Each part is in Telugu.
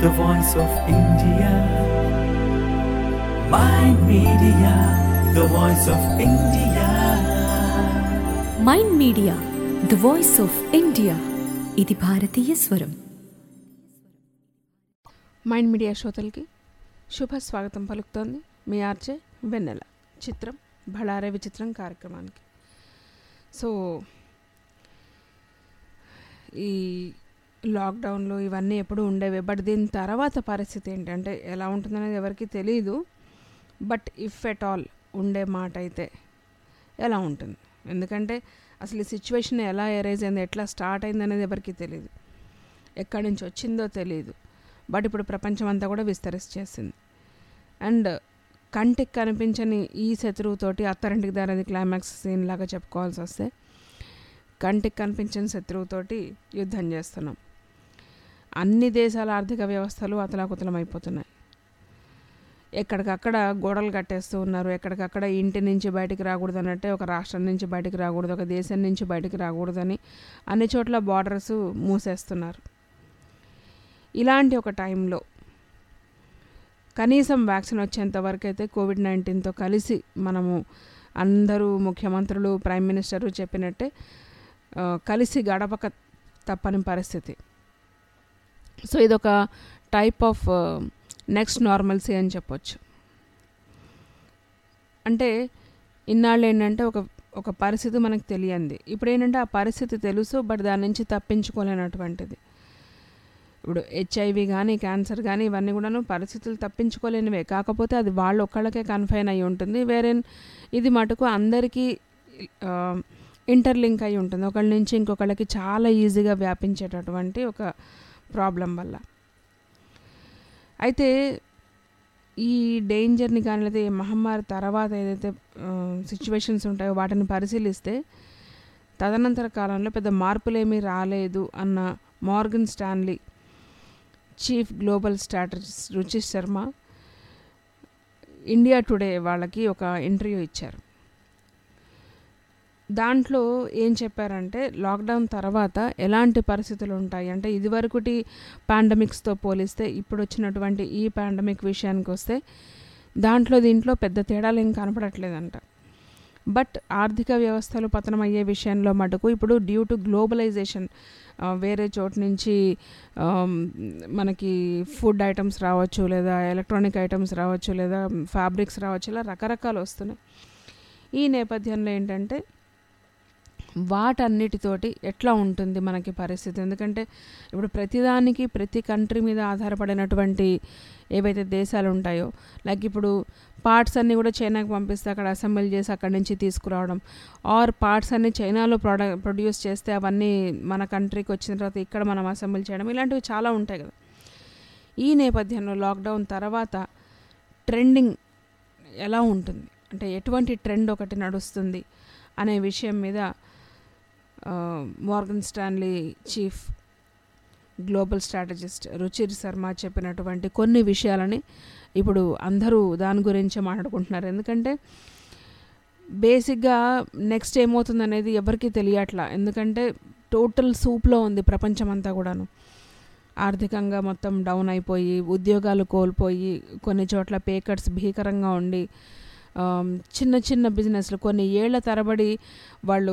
the voice of India. Mind Media, the voice of India. Mind media the voice of India ఇది భారతీయ స్వరం మైండ్ మీడియా శ్రోతలకి శుభ స్వాగతం పలుకుతోంది మీ ఆర్జే వెన్నెల చిత్రం బళారే విచిత్రం కార్యక్రమానికి సో ఈ లాక్డౌన్లో ఇవన్నీ ఎప్పుడు ఉండేవి బట్ దీని తర్వాత పరిస్థితి ఏంటంటే ఎలా ఉంటుందనేది ఎవరికి తెలియదు బట్ ఇఫ్ ఎట్ ఆల్ ఉండే మాట అయితే ఎలా ఉంటుంది ఎందుకంటే అసలు ఈ సిచ్యువేషన్ ఎలా ఎరైజ్ అయింది ఎట్లా స్టార్ట్ అయింది అనేది ఎవరికి తెలియదు ఎక్కడి నుంచి వచ్చిందో తెలియదు బట్ ఇప్పుడు ప్రపంచం అంతా కూడా విస్తరించేసింది అండ్ కంటికి కనిపించని ఈ శత్రువుతోటి అత్తరింటికి దారేది క్లైమాక్స్ సీన్ లాగా చెప్పుకోవాల్సి వస్తే కంటికి కనిపించని శత్రువుతోటి యుద్ధం చేస్తున్నాం అన్ని దేశాల ఆర్థిక వ్యవస్థలు అతలాకుతలం అయిపోతున్నాయి ఎక్కడికక్కడ గోడలు కట్టేస్తూ ఉన్నారు ఎక్కడికక్కడ ఇంటి నుంచి బయటికి రాకూడదు అన్నట్టే ఒక రాష్ట్రం నుంచి బయటికి రాకూడదు ఒక దేశం నుంచి బయటికి రాకూడదని అన్ని చోట్ల బార్డర్స్ మూసేస్తున్నారు ఇలాంటి ఒక టైంలో కనీసం వ్యాక్సిన్ వచ్చేంత వరకు అయితే కోవిడ్ నైన్టీన్తో కలిసి మనము అందరూ ముఖ్యమంత్రులు ప్రైమ్ మినిస్టరు చెప్పినట్టే ఆ, కలిసి గడపక తప్పని పరిస్థితి సో ఇదొక టైప్ ఆఫ్ నెక్స్ట్ నార్మల్సీ అని చెప్పొచ్చు అంటే ఇన్నాళ్ళు ఏంటంటే ఒక ఒక పరిస్థితి మనకు తెలియంది ఇప్పుడు ఏంటంటే ఆ పరిస్థితి తెలుసు బట్ దాని నుంచి తప్పించుకోలేనటువంటిది ఇప్పుడు హెచ్ఐవి కానీ క్యాన్సర్ కానీ ఇవన్నీ కూడాను పరిస్థితులు తప్పించుకోలేనివే కాకపోతే అది వాళ్ళ ఒక్కళ్ళకే కన్ఫైన్ అయి ఉంటుంది వేరే ఇది మటుకు అందరికీ ఇంటర్లింక్ అయి ఉంటుంది ఒకళ్ళ నుంచి ఇంకొకళ్ళకి చాలా ఈజీగా వ్యాపించేటటువంటి ఒక ప్రాబ్లం వల్ల అయితే ఈ డేంజర్ని కానీ లేదా ఈ మహమ్మారి తర్వాత ఏదైతే సిచ్యువేషన్స్ ఉంటాయో వాటిని పరిశీలిస్తే తదనంతర కాలంలో పెద్ద మార్పులేమీ రాలేదు అన్న Morgan Stanley chief global strategist Ruchi Sharma India today వాళ్ళకి ఒక ఇంటర్వ్యూ ఇచ్చారు దాంట్లో ఏం చెప్పారంటే లాక్డౌన్ తర్వాత ఎలాంటి పరిస్థితులు ఉంటాయి అంటే ఇదివరకుటి పాండమిక్స్తో పోలిస్తే ఇప్పుడు వచ్చినటువంటి ఈ పాండమిక్ విషయానికి వస్తే దాంట్లో దీంట్లో పెద్ద తేడాలు ఏం కనపడట్లేదంట బట్ ఆర్థిక వ్యవస్థలు పతనం అయ్యే విషయంలో మటుకు ఇప్పుడు డ్యూ టు గ్లోబలైజేషన్ వేరే చోటు నుంచి ఆమ్, మనకి ఫుడ్ ఐటమ్స్ రావచ్చు లేదా ఎలక్ట్రానిక్ ఐటమ్స్ రావచ్చు లేదా ఫ్యాబ్రిక్స్ రావచ్చు ఇలా రకరకాలు వస్తున్నాయి ఈ నేపథ్యంలో ఏంటంటే వాటన్నిటితోటి ఎట్లా ఉంటుంది మనకి పరిస్థితి ఎందుకంటే ఇప్పుడు ప్రతిదానికి ప్రతి కంట్రీ మీద ఆధారపడినటువంటి ఏవైతే దేశాలు ఉంటాయో లైక్ ఇప్పుడు పార్ట్స్ అన్నీ కూడా చైనాకి పంపిస్తే అక్కడ అసెంబ్లీ చేసి అక్కడి నుంచి తీసుకురావడం ఆర్ పార్ట్స్ అన్ని చైనాలో ప్రొడ ప్రొడ్యూస్ చేస్తే అవన్నీ మన కంట్రీకి వచ్చిన తర్వాత ఇక్కడ మనం అసెంబ్లీ చేయడం ఇలాంటివి చాలా ఉంటాయి కదా ఈ నేపథ్యంలో లాక్డౌన్ తర్వాత ట్రెండింగ్ ఎలా ఉంటుంది అంటే ఎటువంటి ట్రెండ్ ఒకటి నడుస్తుంది అనే విషయం మీద Morgan Stanley chief global strategist Ruchir Sharma చెప్పినటువంటి కొన్ని విషయాలని ఇప్పుడు అందరూ దాని గురించే మాట్లాడుకుంటున్నారు ఎందుకంటే బేసిక్గా నెక్స్ట్ ఏమవుతుంది అనేది ఎవరికీ తెలియట్లా ఎందుకంటే టోటల్ సూప్లో ఉంది ప్రపంచం అంతా కూడాను ఆర్థికంగా మొత్తం డౌన్ అయిపోయి ఉద్యోగాలు కోల్పోయి కొన్ని చోట్ల పే కట్స్ భీకరంగా ఉండి ఆమ్, చిన్న చిన్న బిజినెస్లు కొన్ని ఏళ్ల తరబడి వాళ్ళు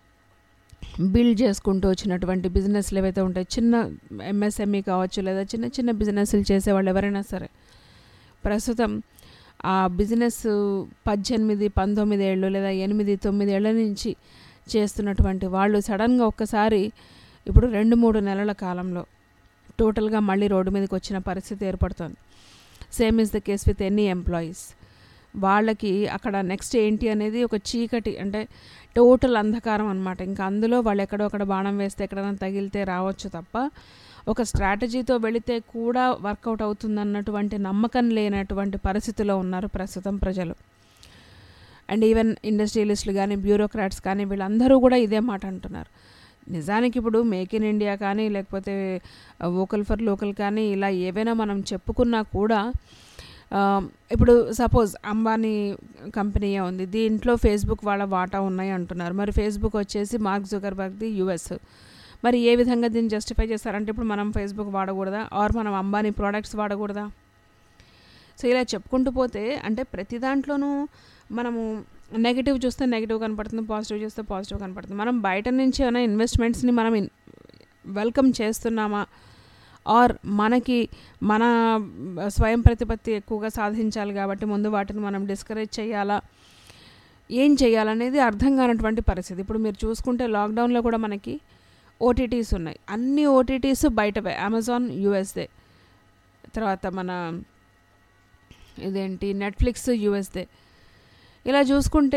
బిల్డ్ చేసుకుంటూ వచ్చినటువంటి బిజినెస్లు ఏవైతే ఉంటాయి చిన్న ఎంఎస్ఎంఈ కావచ్చు లేదా చిన్న చిన్న బిజినెస్లు చేసేవాళ్ళు ఎవరైనా సరే ప్రస్తుతం ఆ బిజినెస్ పద్దెనిమిది పంతొమ్మిది ఏళ్ళు లేదా ఎనిమిది తొమ్మిది ఏళ్ళ నుంచి చేస్తున్నటువంటి వాళ్ళు సడన్గా ఒక్కసారి ఇప్పుడు రెండు మూడు నెలల కాలంలో టోటల్గా మళ్ళీ రోడ్డు మీదకి వచ్చిన పరిస్థితి ఏర్పడుతుంది same is the case with any employees వాళ్ళకి అక్కడ నెక్స్ట్ ఏంటి అనేది ఒక చీకటి అంటే టోటల్ అంధకారం అనమాట ఇంకా అందులో వాళ్ళు ఎక్కడో అక్కడ బాణం వేస్తే ఎక్కడైనా తగిలితే రావచ్చు తప్ప ఒక స్ట్రాటజీతో వెళితే కూడా వర్కౌట్ అవుతుందన్నటువంటి నమ్మకం లేనటువంటి పరిస్థితిలో ఉన్నారు ప్రస్తుతం ప్రజలు అండ్ ఈవెన్ ఇండస్ట్రియలిస్టులు కానీ బ్యూరోక్రాట్స్ కానీ వీళ్ళందరూ కూడా ఇదే మాట అంటున్నారు నిజానికి ఇప్పుడు మేక్ ఇన్ ఇండియా కానీ లేకపోతే వోకల్ ఫర్ లోకల్ కానీ ఇలా ఏవైనా మనం చెప్పుకున్నా కూడా ఆ, ఇప్పుడు సపోజ్ అంబానీ కంపెనీయే ఉంది దీంట్లో ఫేస్బుక్ వాళ్ళ వాటా ఉన్నాయి అంటున్నారు మరి ఫేస్బుక్ వచ్చేసి మార్క్ జుకర్బర్గ్ది యుఎస్ మరి ఏ విధంగా దీన్ని జస్టిఫై చేస్తారంటే ఇప్పుడు మనం ఫేస్బుక్ వాడకూడదా ఆర్ మనం అంబానీ ప్రోడక్ట్స్ వాడకూడదా సో ఇలా చెప్పుకుంటూ పోతే అంటే ప్రతి దాంట్లోనూ మనము నెగిటివ్ చూస్తే నెగిటివ్ కనపడుతుంది పాజిటివ్ చూస్తే పాజిటివ్ కనపడుతుంది మనం బయట నుంచి ఏమైనా ఇన్వెస్ట్మెంట్స్ని మనం ఇన్ వెల్కమ్ చేస్తున్నామా ఆర్ మనకి మన స్వయం ప్రతిపత్తి ఎక్కువగా సాధించాలి కాబట్టి ముందు వాటిని మనం డిస్కరేజ్ చేయాలా ఏం చేయాలనేది అర్థం కానటువంటి పరిస్థితి ఇప్పుడు మీరు చూసుకుంటే లాక్డౌన్లో కూడా మనకి ఓటీటీస్ ఉన్నాయి అన్ని ఓటీటీస్ బయటవే అమెజాన్ యూఎస్దే తర్వాత మన ఇదేంటి నెట్ఫ్లిక్స్ యూఎస్దే ఇలా చూసుకుంటే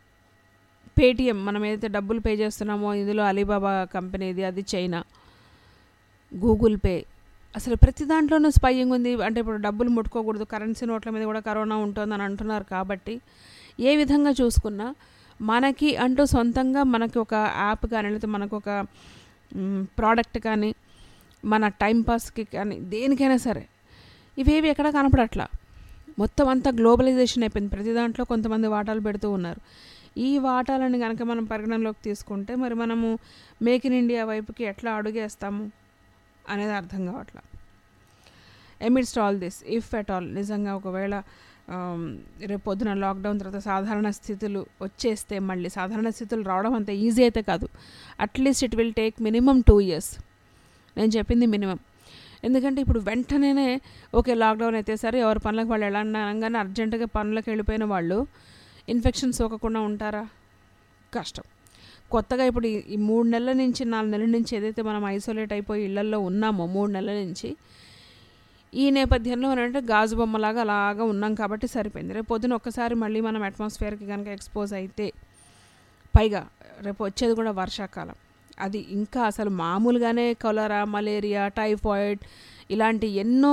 పేటిఎం మనం ఏదైతే డబ్బులు పే చేస్తున్నామో ఇందులో అలీబాబా కంపెనీది అది చైనా గూగుల్ పే అసలు ప్రతి దాంట్లోనూ స్పైయింగ్ ఉంది అంటే ఇప్పుడు డబ్బులు ముట్టుకోకూడదు కరెన్సీ నోట్ల మీద కూడా కరోనా ఉంటుందని అంటున్నారు కాబట్టి ఏ విధంగా చూసుకున్నా మనకి అంటూ సొంతంగా మనకి ఒక యాప్ కానీ లేకపోతే మనకు ఒక ప్రోడక్ట్ కానీ మన టైంపాస్కి కానీ దేనికైనా సరే ఇవేవి ఎక్కడ కనపడట్లా మొత్తం అంతా గ్లోబలైజేషన్ అయిపోయింది ప్రతి దాంట్లో కొంతమంది వాటాలు పెడుతూ ఉన్నారు ఈ వాటాలని కనుక మనం పరిగణనలోకి తీసుకుంటే మరి మనము మేక్ ఇన్ ఇండియా వైపుకి ఎట్లా అడుగేస్తాము అనేది అర్థం కావట్లా amidst all this if at all నిజంగా ఒకవేళ రేపు పొద్దున లాక్డౌన్ తర్వాత సాధారణ స్థితులు వచ్చేస్తే మళ్ళీ సాధారణ స్థితులు రావడం అంత ఈజీ అయితే కాదు at least it will take minimum two years నేను చెప్పింది మినిమం ఎందుకంటే ఇప్పుడు వెంటనే ఓకే లాక్డౌన్ అయితే సరే ఎవరి పనులకు వాళ్ళు ఎలా అనగానే అర్జెంటుగా పనులకు వెళ్ళిపోయిన వాళ్ళు ఇన్ఫెక్షన్ సోకకుండా ఉంటారా కష్టం కొత్తగా ఇప్పుడు ఈ మూడు నెలల నుంచి నాలుగు నెలల నుంచి ఏదైతే మనం ఐసోలేట్ అయిపోయి ఇళ్లల్లో ఉన్నామో మూడు నెలల నుంచి ఈ నేపథ్యంలో అంటే గాజు బొమ్మలాగా అలాగా ఉన్నాం కాబట్టి సరిపోయింది రేపు పొద్దున ఒక్కసారి మళ్ళీ మనం అట్మాస్ఫియర్కి కనుక ఎక్స్పోజ్ అయితే పైగా రేపు వచ్చేది కూడా వర్షాకాలం అది ఇంకా అసలు మామూలుగానే కలరా మలేరియా టైఫాయిడ్ ఇలాంటి ఎన్నో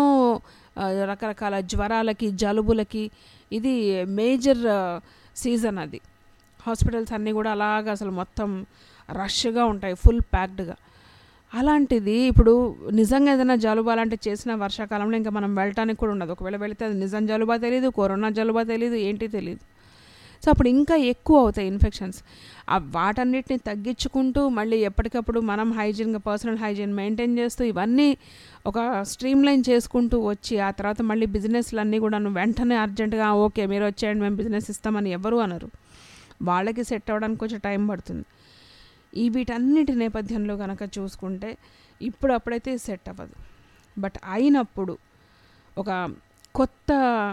రకరకాల జ్వరాలకి జలుబులకి ఇది మేజర్ సీజన్ అది హాస్పిటల్స్ అన్నీ కూడా అలాగ అసలు మొత్తం రష్గా ఉంటాయి ఫుల్ ప్యాక్డ్గా అలాంటిది ఇప్పుడు నిజంగా ఏదైనా జలుబు అలాంటి చేసిన వర్షాకాలంలో ఇంకా మనం వెళ్ళటానికి కూడా ఉండదు ఒకవేళ వెళితే అది నిజం జలుబా తెలియదు కరోనా జలుబా తెలియదు ఏంటి తెలియదు సో అప్పుడు ఇంకా ఎక్కువ అవుతాయి ఇన్ఫెక్షన్స్ ఆ వాటన్నిటిని తగ్గించుకుంటూ మళ్ళీ ఎప్పటికప్పుడు మనం హైజీన్గా పర్సనల్ హైజీన్ మెయింటైన్ చేస్తూ ఇవన్నీ ఒక స్ట్రీమ్ లైన్ చేసుకుంటూ వచ్చి ఆ తర్వాత మళ్ళీ బిజినెస్లు అన్నీ కూడా వెంటనే అర్జెంటుగా ఓకే మీరు వచ్చేయండి మేము బిజినెస్ ఇస్తామని ఎవరు అనరు వాళ్ళకి సెట్ అవ్వడానికి కొంచెం టైం పడుతుంది ఈ వీటన్నిటి నేపథ్యంలో కనుక చూసుకుంటే ఇప్పుడు అప్పుడైతే సెట్ అవ్వదు బట్ అయినప్పుడు ఒక కొత్త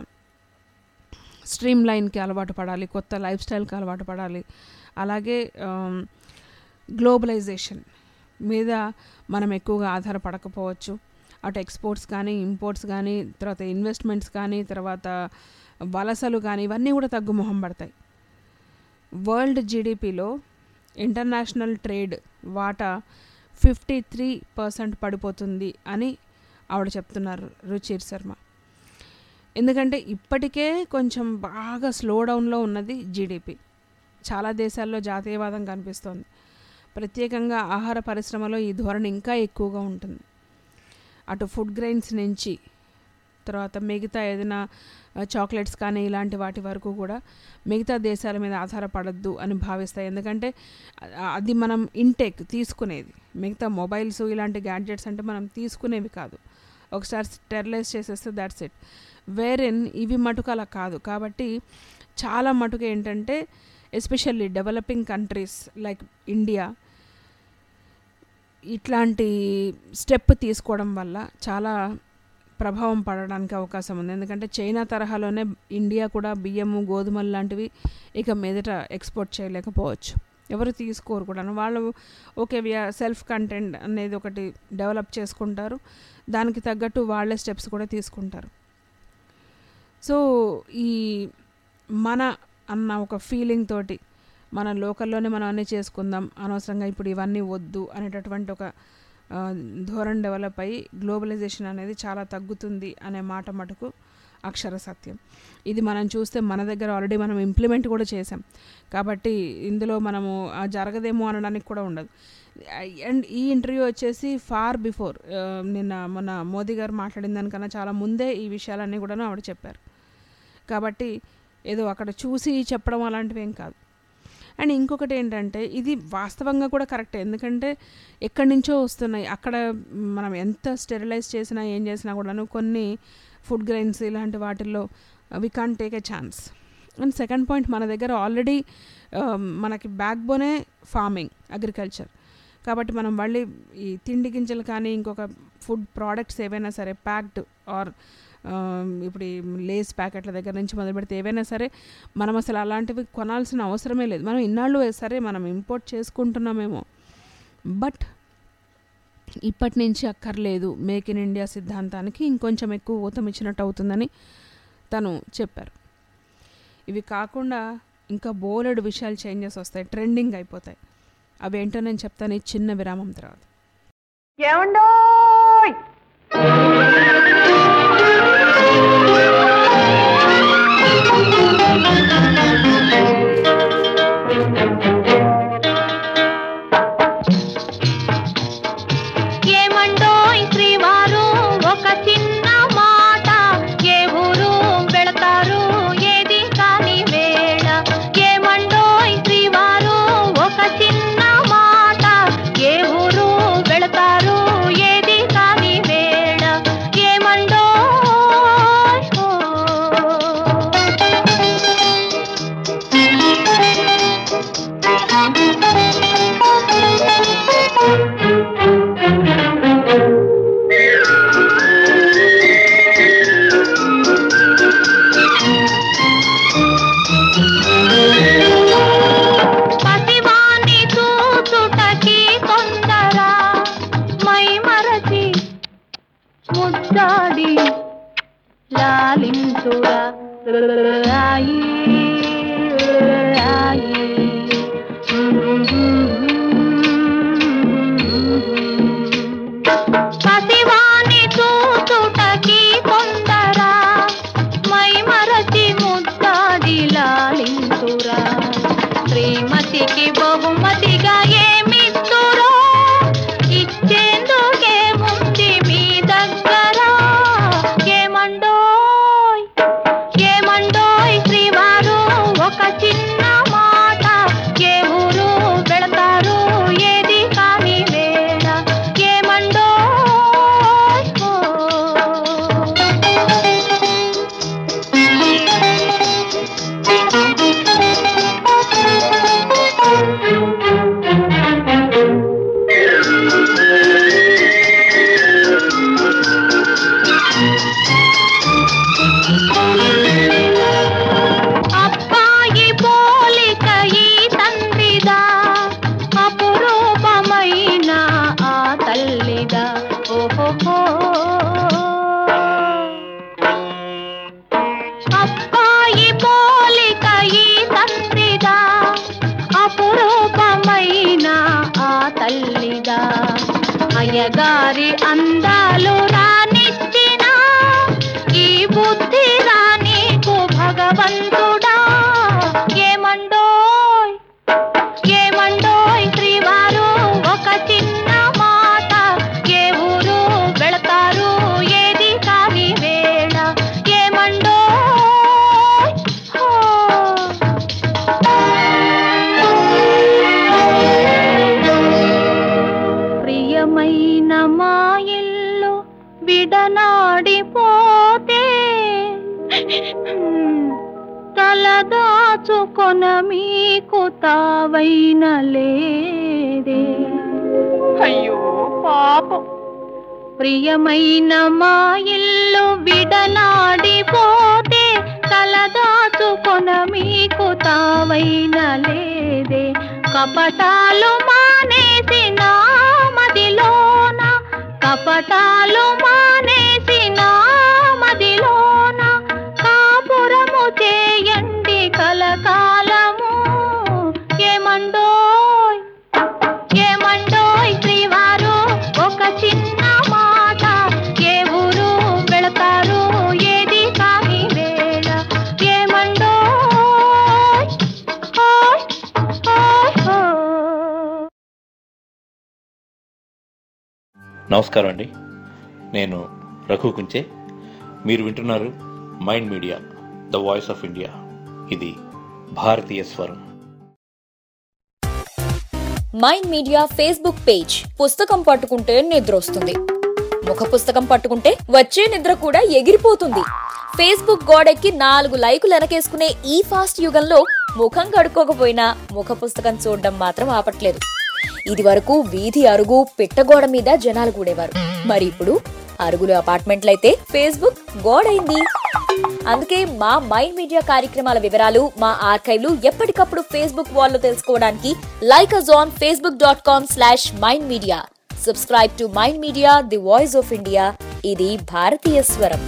స్ట్రీమ్ లైన్కి అలవాటు పడాలి కొత్త లైఫ్ స్టైల్కి అలవాటు పడాలి అలాగే గ్లోబలైజేషన్ మీద మనం ఎక్కువగా ఆధారపడకపోవచ్చు అటు ఎక్స్పోర్ట్స్ కానీ ఇంపోర్ట్స్ కానీ తర్వాత ఇన్వెస్ట్మెంట్స్ కానీ తర్వాత వలసలు కానీ ఇవన్నీ కూడా తగ్గుముఖం పడతాయి వరల్డ్ జీడిపిలో ఇంటర్నేషనల్ ట్రేడ్ వాటా ఫిఫ్టీ త్రీ పర్సెంట్ పడిపోతుంది అని ఆవిడ చెప్తున్నారు రుచిర్ శర్మ ఎందుకంటే ఇప్పటికే కొంచెం బాగా స్లో డౌన్లో ఉన్నది జీడిపి చాలా దేశాల్లో జాతీయవాదం కనిపిస్తోంది ప్రత్యేకంగా ఆహార పరిశ్రమలో ఈ ధోరణి ఇంకా ఎక్కువగా ఉంటుంది అటు ఫుడ్ గ్రెయిన్స్ నుంచి తర్వాత మిగతా ఏదైనా చాక్లెట్స్ కానీ ఇలాంటి వాటి వరకు కూడా మిగతా దేశాల మీద ఆధారపడద్దు అని భావిస్తాయి ఎందుకంటే అది మనం ఇంటేక్ తీసుకునేది మిగతా మొబైల్స్ ఇలాంటి గ్యాడ్జెట్స్ అంటే మనం తీసుకునేవి కాదు ఒకసారి స్టెరిలైజ్ చేసేస్తే దాట్స్ ఇట్ వేరెన్ ఇవి మటుకు అలా కాదు కాబట్టి చాలా మటుకు ఏంటంటే especially developing countries like India ఇట్లాంటి స్టెప్ తీసుకోవడం వల్ల చాలా ప్రభావం పడడానికి అవకాశం ఉంది ఎందుకంటే చైనా తరహాలోనే ఇండియా కూడా బియ్యము గోధుమలు లాంటివి ఇక మీదట ఎక్స్పోర్ట్ చేయలేకపోవచ్చు ఎవరు తీసుకోరు కూడా వాళ్ళు ఓకే సెల్ఫ్ కంటెంట్ అనేది ఒకటి డెవలప్ చేసుకుంటారు దానికి తగ్గట్టు వాళ్ళే స్టెప్స్ కూడా తీసుకుంటారు సో ఈ మన అన్న ఒక ఫీలింగ్ తోటి మన లోకల్లోనే మనం అన్నీ చేసుకుందాం అనవసరంగా ఇప్పుడు ఇవన్నీ వద్దు అనేటటువంటి ఒక ధోరణి డెవలప్ అయ్యి గ్లోబలైజేషన్ అనేది చాలా తగ్గుతుంది అనే మాట మటుకు అక్షర సత్యం ఇది మనం చూస్తే మన దగ్గర ఆల్రెడీ మనం ఇంప్లిమెంట్ కూడా చేసాం కాబట్టి ఇందులో మనము జరగదేమో అనడానికి కూడా ఉండదు అండ్ ఈ ఇంటర్వ్యూ వచ్చేసి ఫార్ బిఫోర్ నిన్న మన మోదీ గారు మాట్లాడిన దానికన్నా చాలా ముందే ఈ విషయాలన్నీ కూడా ఆవిడ చెప్పారు కాబట్టి ఏదో అక్కడ చూసి చెప్పడం అలాంటివి ఏం కాదు అండ్ ఇంకొకటి ఏంటంటే ఇది వాస్తవంగా కూడా కరెక్టే ఎందుకంటే ఎక్కడి నుంచో వస్తున్నాయి అక్కడ మనం ఎంత స్టెరిలైజ్ చేసినా ఏం చేసినా కూడాను కొన్ని ఫుడ్ గ్రెయిన్స్ ఇలాంటి వాటిల్లో we can take a chance and second point మన దగ్గర ఆల్రెడీ మనకి బ్యాక్ బోనే ఫార్మింగ్ అగ్రికల్చర్ కాబట్టి మనం మళ్ళీ ఈ తిండి గింజలు కానీ ఇంకొక ఫుడ్ ప్రోడక్ట్స్ ఏవైనా సరే ప్యాక్డ్ ఆర్ ఇప్పుడు ఈ లేస్ ప్యాకెట్ల దగ్గర నుంచి మొదలు పెడితే ఏవైనా సరే మనం అసలు అలాంటివి కొనాల్సిన అవసరమే లేదు మనం ఇన్నాళ్ళు సరే మనం ఇంపోర్ట్ చేసుకుంటున్నామేమో బట్ ఇప్పటి నుంచి అక్కర్లేదు మేక్ ఇన్ ఇండియా సిద్ధాంతానికి ఇంకొంచెం ఎక్కువ ఊతం ఇచ్చినట్టు అవుతుందని తను చెప్పారు ఇవి కాకుండా ఇంకా బోలెడు విషయాలు చేంజెస్ వస్తాయి ట్రెండింగ్ అయిపోతాయి అవేంటో నేను చెప్తాను ఈ చిన్న విరామం తర్వాత ఏమండోయ్ ఏమండోయ్ శ్రీవారు ఒక చిన్న మాట ఏ ఊరు వెళతారు ఏది కాని వేళ ఏమండోయ్ శ్రీవారు ఒక చిన్న మాట ఏ ఊరు వెళతారు ఏది కాని వేళ ఏమండోయ్ ఓ. పసివాణి చూచుటకి తొందర మై మరచి ముద్దాడి లాలించురా రాయి రాయి పసివాణి చూచుటకి తొందర మై మరచి ముద్దాడి లాలించురా శ్రీమతికి బహుమతిగా ఏమిస్తురో ఇచ్చేందుకే ఉంది మీ దగ్గర ఏమండోయ్ ఏమండోయ్ శ్రీవారు ఒక చిన్న మాట ఏ ఊరు వెళతారు ఏది కాని వేళ ఏమండోయ్ ఓ. అబ్బాయి పోలిక ఈ తండ్రిదా అపురూపమైన ఆ తల్లిదా ఓహో అబ్బాయి పోలిక ఈ తండ్రిదా అపురూపమైన ఆ తల్లిదా అయ్యగారి అందాలు రానిచ్చిన ఈ బుద్ధి రానీకు భగవంతుడా ఏమండోయ్ ఏమండోయ్ శ్రీవారు ఒక చిన్న మాట ఏ ఊరు వెళతారు ఏది కాని వేళ ఏమండోయ్ హో. ప్రియమైన మా ఇల్లు విడనాడిపోతే తలదాచుకొన మీకు తావైన లేదే అయ్యో పాపం ప్రియమైన మా ఇల్లు విడనాడిపోతే తలదాచుకొన మీకు తావైన లేదే కపటాలు మానేసి నా మదిలోన కపటాలు మానేసి నా మదిలోన కాపురము చేయండి కలకాలము ఏమండోయ్ ఏమండోయ్ శ్రీవారు ఒక చిన్న మాట ఏ ఊరు వెళతారు ఏది కాని వేళ ఏమండోయ్ ఓయ్ ఓయ్ ఓయ్ నమస్కారం అండి నేను రఘు కుంచే మీరు వింటున్నారు Mind media the voice of India ఇది భారతీయ స్వరం మైండ్ మీడియా ఫేస్బుక్ పేజ్ పుస్తకం పట్టుకుంటే నిద్ర వస్తుంది ముఖ పుస్తకం పట్టుకుంటే వచ్చే నిద్ర కూడా ఎగిరిపోతుంది ఫేస్బుక్ గోడెక్కి నాలుగు లైకులు వెనకేసుకునే ఈ ఫాస్ట్ యుగంలో ముఖం కడుక్కోకపోయినా ముఖ పుస్తకం చూడడం మాత్రం ఆపట్లేదు ఇది వరకు వీధి అరుగు పిట్టగోడ మీద జనాలు కూడేవారు మరి ఇప్పుడు అరుగులు అపార్ట్మెంట్లయితే ఫేస్బుక్ గోడైంది అందుకే మా మైండ్ మీడియా కార్యక్రమాల వివరాలు మా ఆర్కైవ్లు ఎప్పటికప్పుడు ఫేస్బుక్ వాల్లో తెలుసుకోవడానికి like us on Facebook dot com slash Mind Media subscribe to Mind Media the voice of India ఇది భారతీయ స్వరం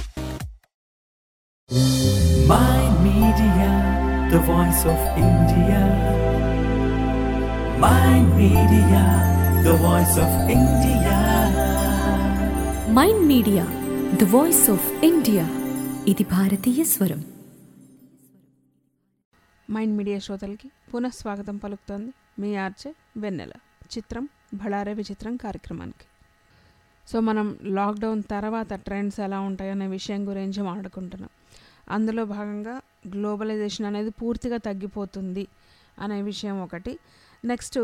Mind Media, the voice of India. Mind Media, the voice of India. Mind media the voice of India ఇది భారతీయ స్వరం మైండ్ మీడియా శ్రోతలకి పునః స్వాగతం పలుకుతోంది మీ ఆర్చే వెన్నెల చిత్రం భళారే విచిత్రం కార్యక్రమానికి సో మనం లాక్డౌన్ తర్వాత ట్రెండ్స్ ఎలా ఉంటాయనే విషయం గురించి మాట్లాడుకుంటున్నాం అందులో భాగంగా గ్లోబలైజేషన్ అనేది పూర్తిగా తగ్గిపోతుంది అనే విషయం ఒకటి నెక్స్ట్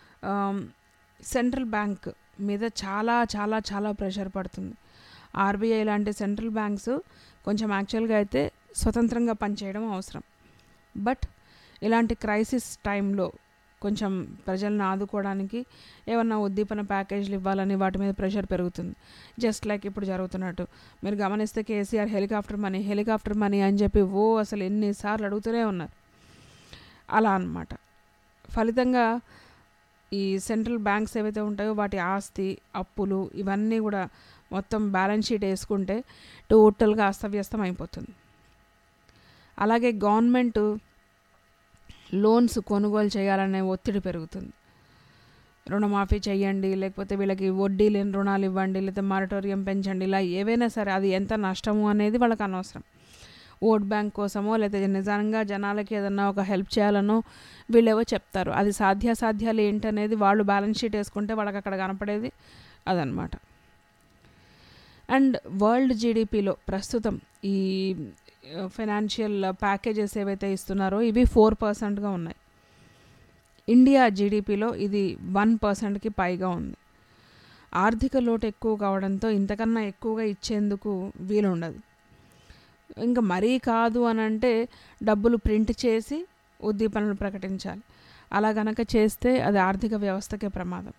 సెంట్రల్ బ్యాంక్ మీద చాలా చాలా చాలా ప్రెషర్ పడుతుంది ఆర్బీఐ లాంటి సెంట్రల్ బ్యాంక్స్ కొంచెం యాక్చువల్గా అయితే స్వతంత్రంగా పనిచేయడం అవసరం బట్ ఇలాంటి క్రైసిస్ టైంలో కొంచెం ప్రజలను ఆదుకోవడానికి ఏమన్నా ఉద్దీపన ప్యాకేజీలు ఇవ్వాలని వాటి మీద ప్రెషర్ పెరుగుతుంది జస్ట్ లైక్ ఇప్పుడు జరుగుతున్నట్టు మీరు గమనిస్తే KCR helicopter money helicopter money అని చెప్పి ఓ అసలు ఎన్నిసార్లు అడుగుతూనే ఉన్నారు అలా అన్నమాట ఫలితంగా ఈ సెంట్రల్ బ్యాంక్స్ ఏవైతే ఉంటాయో వాటి ఆస్తి అప్పులు ఇవన్నీ కూడా మొత్తం బ్యాలెన్స్ షీట్ వేసుకుంటే టోటల్గా అస్తవ్యస్తం అయిపోతుంది అలాగే గవర్నమెంట్ లోన్స్ కొనుగోలు చేయాలనే ఒత్తిడి పెరుగుతుంది రుణమాఫీ చేయండి లేకపోతే వీళ్ళకి వడ్డీ లేని రుణాలు ఇవ్వండి లేకపోతే మారటోరియం పెంచండి ఇలా ఏవైనా సరే అది ఎంత నష్టము అనేది వాళ్ళకి అనవసరం ఓట్ బ్యాంక్ కోసమో లేకపోతే నిజంగా జనాలకి ఏదన్నా ఒక హెల్ప్ చేయాలనో వీళ్ళేవో చెప్తారు అది సాధ్యాసాధ్యాలు ఏంటనేది వాళ్ళు బ్యాలెన్స్ షీట్ వేసుకుంటే వాళ్ళకి అక్కడ కనపడేది అదనమాట అండ్ వరల్డ్ జీడిపిలో ప్రస్తుతం ఈ ఫైనాన్షియల్ ప్యాకేజెస్ ఏవైతే ఇస్తున్నారో ఇవి ఫోర్ పర్సెంట్గా ఉన్నాయి ఇండియా జీడిపిలో ఇది వన్ పర్సెంట్కి పైగా ఉంది ఆర్థిక లోటు ఎక్కువ కావడంతో ఇంతకన్నా ఎక్కువగా ఇచ్చేందుకు వీలుండదు ఇంకా మరీ కాదు అని అంటే డబ్బులు ప్రింట్ చేసి ఉద్దీపనలు ప్రకటించాలి అలా గనక చేస్తే అది ఆర్థిక వ్యవస్థకే ప్రమాదం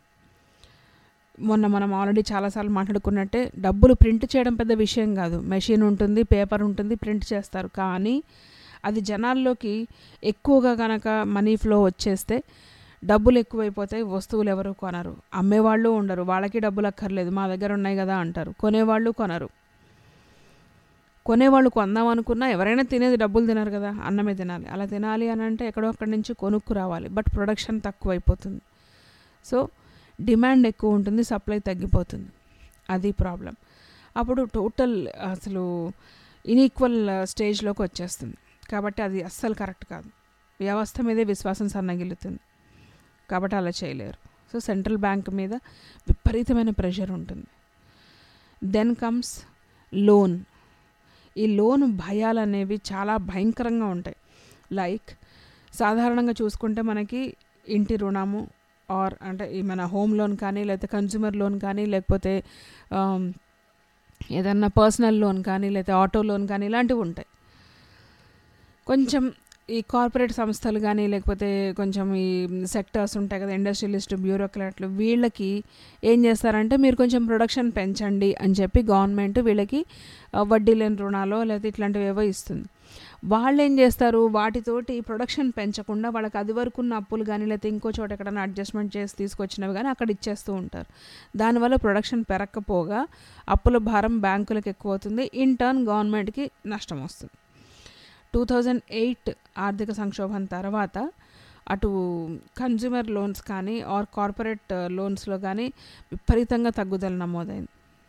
మొన్న మనం ఆల్రెడీ చాలాసార్లు మాట్లాడుకున్నట్టే డబ్బులు ప్రింట్ చేయడం పెద్ద విషయం కాదు మెషిన్ ఉంటుంది పేపర్ ఉంటుంది ప్రింట్ చేస్తారు కానీ అది జనాల్లోకి ఎక్కువగా కనుక మనీ ఫ్లో వచ్చేస్తే డబ్బులు ఎక్కువైపోతాయి వస్తువులు ఎవరు కొనరు అమ్మేవాళ్ళు ఉండరు వాళ్ళకి డబ్బులు అక్కర్లేదు మా దగ్గర ఉన్నాయి కదా అంటారు కొనేవాళ్ళు కొనరు కొనేవాళ్ళు కొందాం అనుకున్నా ఎవరైనా తినేది డబ్బులు తినరు కదా అన్నమే తినాలి అలా తినాలి అని అంటే ఎక్కడో అక్కడి నుంచి కొనుక్కు రావాలి బట్ ప్రొడక్షన్ తక్కువ అయిపోతుంది సో డిమాండ్ ఎక్కువ ఉంటుంది సప్లై తగ్గిపోతుంది అది ప్రాబ్లం అప్పుడు టోటల్ అసలు ఇన్ఈక్వల్ స్టేజ్లోకి వచ్చేస్తుంది కాబట్టి అది అస్సలు కరెక్ట్ కాదు వ్యవస్థ మీదే విశ్వాసం సన్నగిలుతుంది కాబట్టి అలా చేయలేరు సో సెంట్రల్ బ్యాంక్ మీద విపరీతమైన ప్రెషర్ ఉంటుంది దెన్ కమ్స్ లోన్ ఈ లోన్ భయాలు అనేవి చాలా భయంకరంగా ఉంటాయి లైక్ సాధారణంగా చూసుకుంటే మనకి ఇంటి రుణము ఆర్ అంటే ఈ మన హోమ్ లోన్ కానీ లేకపోతే కన్జ్యూమర్ లోన్ కానీ లేకపోతే ఆమ్, ఏదన్నా పర్సనల్ లోన్ కానీ లేకపోతే ఆటో లోన్ కానీ ఇలాంటివి ఉంటాయి కొంచెం ఈ కార్పొరేట్ సంస్థలు కానీ లేకపోతే కొంచెం ఈ సెక్టర్స్ ఉంటాయి కదా ఇండస్ట్రియలిస్ట్ బ్యూరోక్రాట్లు వీళ్ళకి ఏం చేస్తారంటే మీరు కొంచెం ప్రొడక్షన్ పెంచండి అని చెప్పి గవర్నమెంట్ వీళ్ళకి ఆ, వడ్డీ లేని రుణాలు లేకపోతే ఇట్లాంటివి ఏవో ఇస్తుంది వాళ్ళు ఏం చేస్తారు వాటితోటి ప్రొడక్షన్ పెంచకుండా వాళ్ళకి అది వరకు ఉన్న అప్పులు కానీ లేకపోతే ఇంకో చోట ఎక్కడైనా అడ్జస్ట్మెంట్ చేసి తీసుకొచ్చినవి కానీ అక్కడ ఇచ్చేస్తూ ఉంటారు దానివల్ల ప్రొడక్షన్ పెరగకపోగా అప్పుల భారం బ్యాంకులకు ఎక్కువ అవుతుంది ఇన్ టర్న్ గవర్నమెంట్కి నష్టం వస్తుంది టూ థౌజండ్ ఎయిట్ ఆర్థిక సంక్షోభం తర్వాత అటు కన్జ్యూమర్ లోన్స్ కానీ ఆర్ కార్పొరేట్ లోన్స్లో కానీ విపరీతంగా తగ్గుదల నమోదైంది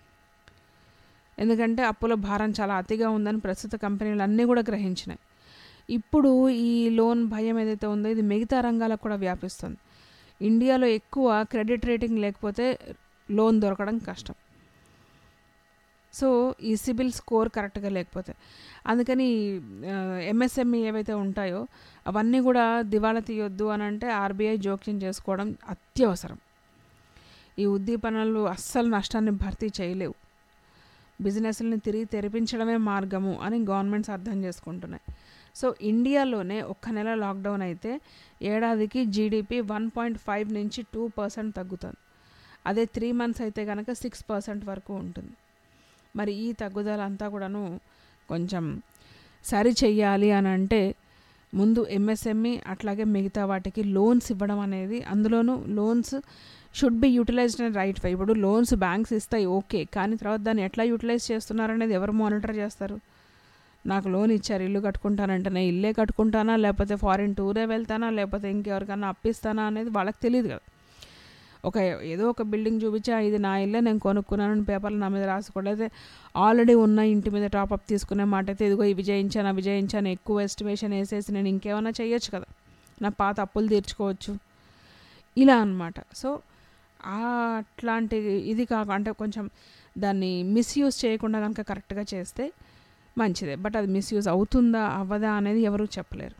ఎందుకంటే అప్పుల భారం చాలా అతిగా ఉందని ప్రస్తుత కంపెనీలు అన్నీ కూడా గ్రహించినాయి ఇప్పుడు ఈ లోన్ భయం ఏదైతే ఉందో ఇది మిగతా రంగాలకు కూడా వ్యాపిస్తుంది ఇండియాలో ఎక్కువ క్రెడిట్ రేటింగ్ లేకపోతే లోన్ దొరకడం కష్టం సో ఈ సిబిల్ స్కోర్ కరెక్ట్గా లేకపోతే అందుకని ఎంఎస్ఎంఈ ఏవైతే ఉంటాయో అవన్నీ కూడా దివాళా తీయొద్దు అని అంటే ఆర్బీఐ జోక్యం చేసుకోవడం అత్యవసరం ఈ ఉద్దీపనలు అస్సలు నష్టాన్ని భర్తీ చేయలేవు బిజినెస్ని తిరిగి తెరిపించడమే మార్గము అని గవర్నమెంట్స్ అర్థం చేసుకుంటున్నాయి సో ఇండియాలోనే ఒక్క నెల లాక్డౌన్ అయితే ఏడాదికి జీడిపి వన్ పాయింట్ ఫైవ్ నుంచి టూ పర్సెంట్ తగ్గుతుంది అదే త్రీ మంత్స్ అయితే కనుక సిక్స్ పర్సెంట్ వరకు ఉంటుంది మరి ఈ తగ్గుదల అంతా కూడాను కొంచెం సరి చెయ్యాలి అని అంటే ముందు ఎంఎస్ఎంఈ అట్లాగే మిగతా వాటికి లోన్స్ ఇవ్వడం అనేది అందులోనూ loans should be utilised and right way ఇప్పుడు లోన్స్ బ్యాంక్స్ ఇస్తాయి ఓకే కానీ తర్వాత దాన్ని ఎట్లా యూటిలైజ్ చేస్తున్నారనేది ఎవరు మానిటర్ చేస్తారు నాకు లోన్ ఇచ్చారు ఇల్లు కట్టుకుంటానంటే నేను ఇల్లే కట్టుకుంటానా లేకపోతే ఫారిన్ టూరే వెళ్తానా లేకపోతే ఇంకెవరికన్నా అప్పిస్తానా అనేది వాళ్ళకి తెలియదు కదా ఒక ఏదో ఒక బిల్డింగ్ చూపించా ఇది నా ఇల్లే నేను కొనుక్కున్నాను పేపర్లు నా మీద రాసుకోలేదు ఆల్రెడీ ఉన్న ఇంటి మీద టాపప్ తీసుకునే మాట అయితే ఇదిగో ఇవి చేయించాను అవి చేయించాను ఎక్కువ ఎస్టిమేషన్ వేసేసి నేను ఇంకేమైనా చేయొచ్చు కదా నా పాత అప్పులు తీర్చుకోవచ్చు ఇలా అనమాట సో అట్లాంటి ఇది కాక అంటే కొంచెం దాన్ని మిస్యూజ్ చేయకుండా కనుక కరెక్ట్గా చేస్తే మంచిదే బట్ అది మిస్యూజ్ అవుతుందా అవ్వదా అనేది ఎవరు చెప్పలేరు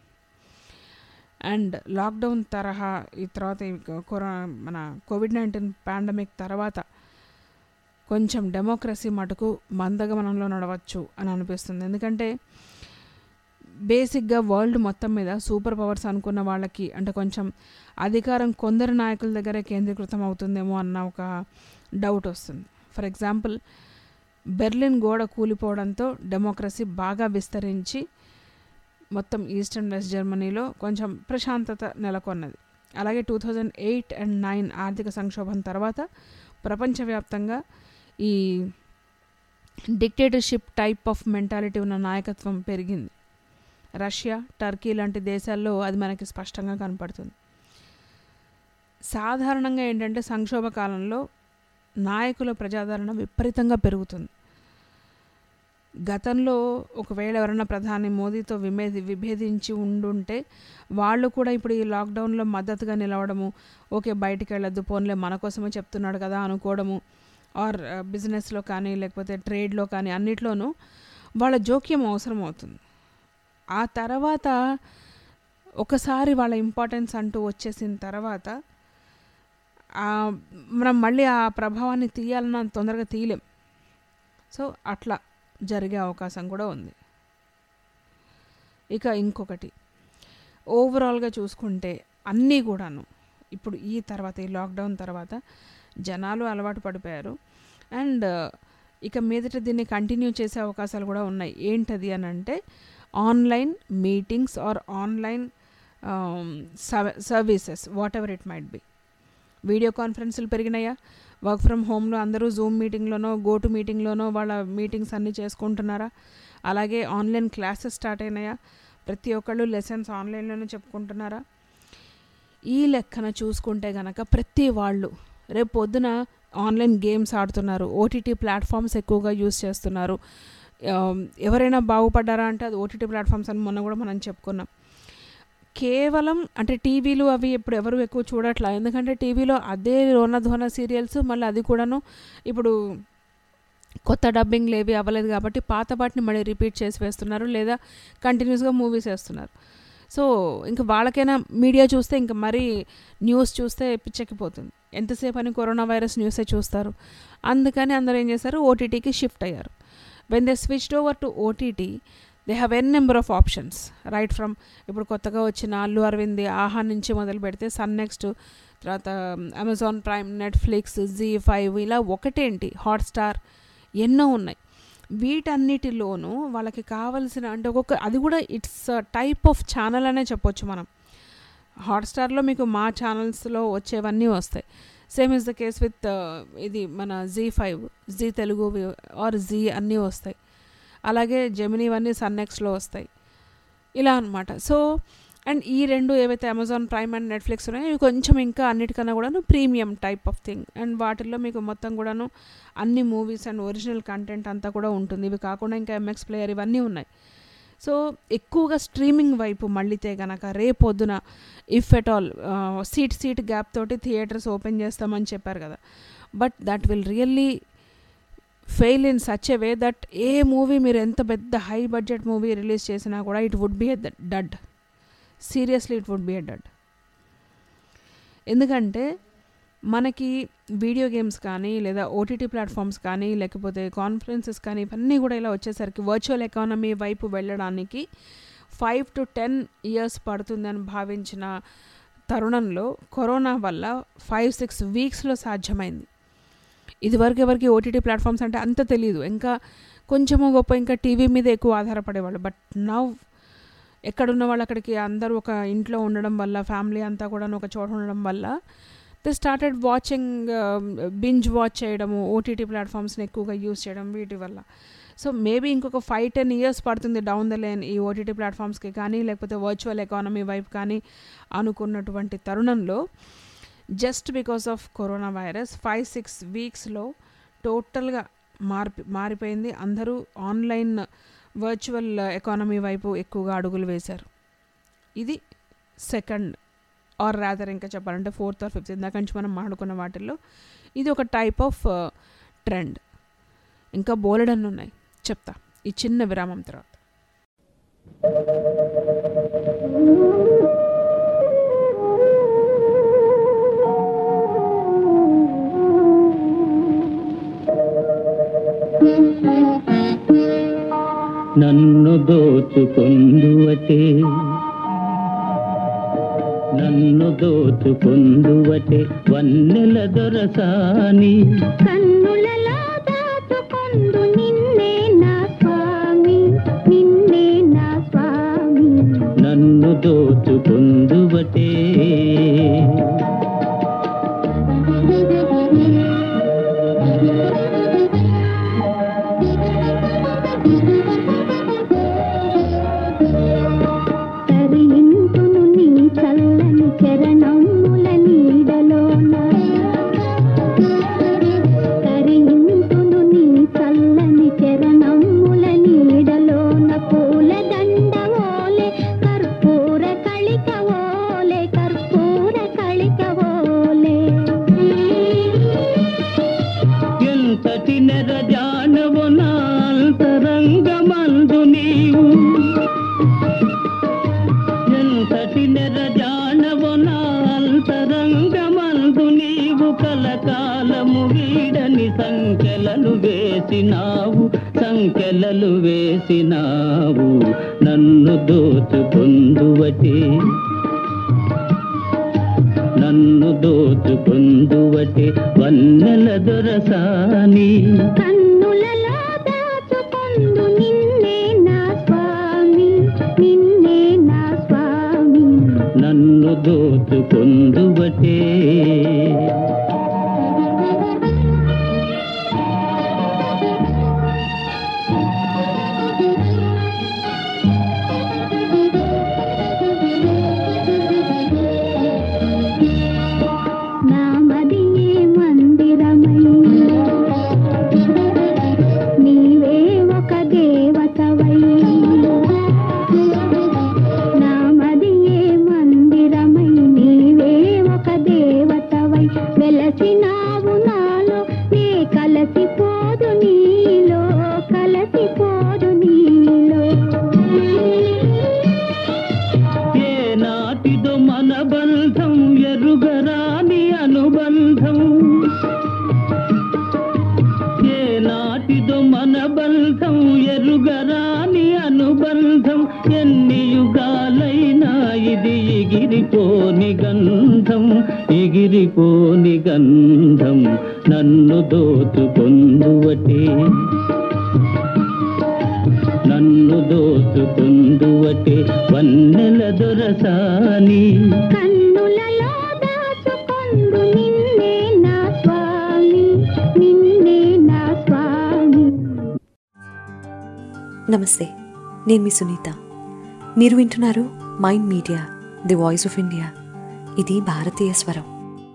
అండ్ లాక్డౌన్ తరహా ఈ తర్వాత ఈ కరోనా మన కోవిడ్ నైన్టీన్ పాండమిక్ తర్వాత కొంచెం డెమోక్రసీ మటుకు మందగమనంలో నడవచ్చు అని అనిపిస్తుంది ఎందుకంటే బేసిక్గా వరల్డ్ మొత్తం మీద సూపర్ పవర్స్ అనుకున్న వాళ్ళకి అంటే కొంచెం అధికారం కొందరు నాయకుల దగ్గరే కేంద్రీకృతం అవుతుందేమో అన్న ఒక డౌట్ వస్తుంది ఫర్ ఎగ్జాంపుల్ బెర్లిన్ గోడ కూలిపోవడంతో డెమోక్రసీ బాగా విస్తరించి మొత్తం ఈస్ట్ అండ్ వెస్ట్ జర్మనీలో కొంచెం ప్రశాంతత నెలకొన్నది అలాగే two thousand eight and nine ఆర్థిక సంక్షోభం తర్వాత ప్రపంచవ్యాప్తంగా ఈ డిక్టేటర్షిప్ టైప్ ఆఫ్ మెంటాలిటీ ఉన్న నాయకత్వం పెరిగింది రష్యా టర్కీ లాంటి దేశాల్లో అది మనకి స్పష్టంగా కనపడుతుంది సాధారణంగా ఏంటంటే సంక్షోభ కాలంలో నాయకుల ప్రజాదరణ విపరీతంగా పెరుగుతుంది గతంలో ఒకవేళ ఎవరైనా ప్రధాని మోదీతో విమేది విభేదించి ఉండుంటే వాళ్ళు కూడా ఇప్పుడు ఈ లాక్డౌన్లో మద్దతుగా నిలవడము ఓకే బయటికి వెళ్ళొద్దు పోన్లే మన కోసమే చెప్తున్నాడు కదా అనుకోవడము ఆర్ బిజినెస్లో కానీ లేకపోతే ట్రేడ్లో కానీ అన్నిట్లోనూ వాళ్ళ జోక్యం అవసరం అవుతుంది ఆ తర్వాత ఒకసారి వాళ్ళ ఇంపార్టెన్స్ అంటూ వచ్చేసిన తర్వాత మనం మళ్ళీ ఆ ప్రభావాన్ని తీయాలన్న తొందరగా తీయలేం సో అట్లా జరిగే అవకాశం కూడా ఉంది ఇక ఇంకొకటి ఓవరాల్గా చూసుకుంటే అన్నీ కూడాను ఇప్పుడు ఈ తర్వాత ఈ లాక్డౌన్ తర్వాత జనాలు అలవాటు పడిపోయారు అండ్ ఇక మీదట దీన్ని కంటిన్యూ చేసే అవకాశాలు కూడా ఉన్నాయి ఏంటది అని అంటే online meetings or online services whatever it might be video కాన్ఫరెన్స్లు పెరిగినాయా వర్క్ ఫ్రమ్ హోమ్లో అందరూ జూమ్ మీటింగ్లోనో గో టు మీటింగ్లోనో వాళ్ళ మీటింగ్స్ అన్నీ చేసుకుంటున్నారా అలాగే ఆన్లైన్ క్లాసెస్ స్టార్ట్ అయినాయా ప్రతి ఒక్కళ్ళు లెసన్స్ ఆన్లైన్లోనే చెప్పుకుంటున్నారా ఈ లెక్కన చూసుకుంటే గనక ప్రతి వాళ్ళు రేపు పొద్దున ఆన్లైన్ గేమ్స్ ఆడుతున్నారు ఓటీటీ ప్లాట్ఫామ్స్ ఎక్కువగా యూస్ చేస్తున్నారు ఎవరైనా బాగుపడ్డారా అంటే అది ఓటీటీ ప్లాట్ఫామ్స్ అని మొన్న కూడా మనం చెప్పుకున్నాం కేవలం అంటే టీవీలు అవి ఇప్పుడు ఎవరు ఎక్కువ చూడట్లా ఎందుకంటే టీవీలో అదే రోనధ్వన సీరియల్స్ మళ్ళీ అది కూడాను ఇప్పుడు కొత్త డబ్బింగ్లు ఏవి అవ్వలేదు కాబట్టి పాత పాటిని మళ్ళీ రిపీట్ చేసి వేస్తున్నారు లేదా కంటిన్యూస్గా మూవీస్ వేస్తున్నారు సో ఇంకా వాళ్ళకైనా మీడియా చూస్తే ఇంకా మరీ న్యూస్ చూస్తే పిచ్చెక్కిపోతుంది ఎంతసేపు అని కరోనా వైరస్ న్యూసే చూస్తారు అందుకని అందరూ ఏం చేశారు ఓటీటీకి షిఫ్ట్ అయ్యారు when they switched over to OTT they have an number of options right from ఇప్పుడు కొత్తగా వచ్చిన అల్లు అరవింద్ ఆహా నుంచి మొదలు పెడితే సన్ నెక్స్ట్ తర్వాత Amazon Prime Netflix Zee five ఇలా ఒకటేంటి హాట్స్టార్ ఎన్నో ఉన్నాయి వీటన్నిటిలోనూ వాళ్ళకి కావలసిన అంటే ఒక్కొక్క అది కూడా ఇట్స్ టైప్ ఆఫ్ ఛానల్ అనే చెప్పొచ్చు మనం హాట్స్టార్లో మీకు మా ఛానల్స్లో వచ్చేవన్నీ వస్తాయి same is the case with ఇది మన జీ ఫైవ్ జీ తెలుగు ఆర్ జీ అన్నీ వస్తాయి అలాగే జెమినీవన్నీ సన్నెక్స్లో వస్తాయి ఇలా అనమాట సో అండ్ ఈ రెండు ఏవైతే అమెజాన్ ప్రైమ్ అండ్ నెట్ఫ్లిక్స్ ఉన్నాయో ఇవి కొంచెం ఇంకా అన్నిటికన్నా కూడాను premium type of thing and వాటిల్లో మీకు మొత్తం కూడాను అన్ని మూవీస్ అండ్ ఒరిజినల్ కంటెంట్ అంతా కూడా ఉంటుంది ఇవి కాకుండా ఇంకా ఎంఎక్స్ ప్లేయర్ ఇవన్నీ ఉన్నాయి సో ఎక్కువగా స్ట్రీమింగ్ వైపు మళ్ళీతే గనక రేపొద్దున if at all seat seat gap తోటి థియేటర్స్ ఓపెన్ చేస్తామని చెప్పారు కదా but that will really fail in such a way that a movie మీరు ఎంత పెద్ద హై బడ్జెట్ మూవీ రిలీజ్ చేసినా కూడా it would be a dud seriously it would be a dud ఎందుకంటే మనకి వీడియో గేమ్స్ కానీ లేదా ఓటీటీ ప్లాట్ఫామ్స్ కానీ లేకపోతే కాన్ఫరెన్సెస్ కానీ ఇవన్నీ కూడా ఇలా వచ్చేసరికి వర్చువల్ ఎకానమీ వైపు వెళ్ళడానికి ఫైవ్ టు టెన్ ఇయర్స్ పడుతుందని భావించిన తరుణంలో కరోనా వల్ల ఫైవ్ సిక్స్ వీక్స్లో సాధ్యమైంది ఇదివరకు ఎవరికి ఓటీటీ ప్లాట్ఫామ్స్ అంటే అంత తెలియదు ఇంకా కొంచెము గొప్ప ఇంకా టీవీ మీద ఎక్కువ ఆధారపడేవాళ్ళు బట్ నవ్ ఎక్కడున్న వాళ్ళు అక్కడికి అందరూ ఒక ఇంట్లో ఉండడం వల్ల ఫ్యామిలీ అంతా కూడా ఒక చోట ఉండడం వల్ల they started watching binge watch చేయడము ఓటీటీ ప్లాట్ఫామ్స్ని ఎక్కువగా యూస్ చేయడం వీటి వల్ల సో మేబీ ఇంకొక ఫైవ్ టెన్ ఇయర్స్ పడుతుంది డౌన్ ద లైన్ ఈ ఓటీటీ ప్లాట్ఫామ్స్కి కానీ లేకపోతే వర్చువల్ ఎకానమీ వైపు కానీ అనుకున్నటువంటి తరుణంలో just because of corona virus five six వీక్స్లో టోటల్గా మార్పి మారిపోయింది అందరూ ఆన్లైన్ వర్చువల్ ఎకానమీ వైపు ఎక్కువగా అడుగులు వేశారు ఇది సెకండ్ ఆర్ రాదర్ ఇంకా చెప్పాలంటే ఫోర్త్ ఆర్ ఫిఫ్త్ ఇందాక నుంచి మనం మాట్లాడుకున్న వాటిల్లో ఇది ఒక టైప్ ఆఫ్ ట్రెండ్ ఇంకా బోలెడన్ని ఉన్నాయి చెప్తా ఈ చిన్న విరామం తర్వాత నన్ను దోచుకొందువటే నన్ను దోచుకొందువటే వన్నెల దొరసాని కన్నులలో దాచుకొందు నిన్నే నా స్వామి నిన్నే నా స్వామి నన్ను దోచుకొందువటే తరింతును నీ చల్లని చరణముల నీడలోన తరింతును నీ చల్లని చరణముల నీడలోన పూల దండ ఓలే కర్పూర కళిక ఓలే కర్పూర కళిక ఓలే ఎంతటి నెరజానవు నాంతరంగమందు నీవు ఎంతటి నెరజానవు నాంతరంగమందు నీవు కలకాలము వీడని సంఖ్యలను వేసినావు సంఖ్యలలు వేసినావు నన్ను దోచుకొందువటే నన్ను దోచుకొందువటే వన్నెల దొరసాని కన్నులలో దాచుకొందు నిన్నే నా స్వామి నిన్నే నా స్వామి నన్ను దోచుకొందువటే నామదియే మందిరమై నీవే ఒక దేవతవై నామదియే మందిరమై నీవే ఒక దేవతవై వెలసినావు నాలో నే కలసిపోదు నీలో కలసిపోదు నీలో ఏ నాటిదో మన బంధం ఎరుగరాని అనుబంధం ఏ నాటిదో మన బంధం ఎరుగరాని అనుబంధం ఎన్ని యుగాలైనా ఇది ఎగిరిపోని గంధం ఎగిరిపోని గంధం నన్ను దోచుకొందువటే నన్ను దోచుకుందువటే వన్నెల దొరసాని కన్నులలో దాచుకొందు నిన్నే నా స్వామి నిన్నే నా స్వామి నమస్తే నేను మీ సునీత మీరు వింటున్నారు Mind Media the voice of India ఇది భారతీయ స్వరం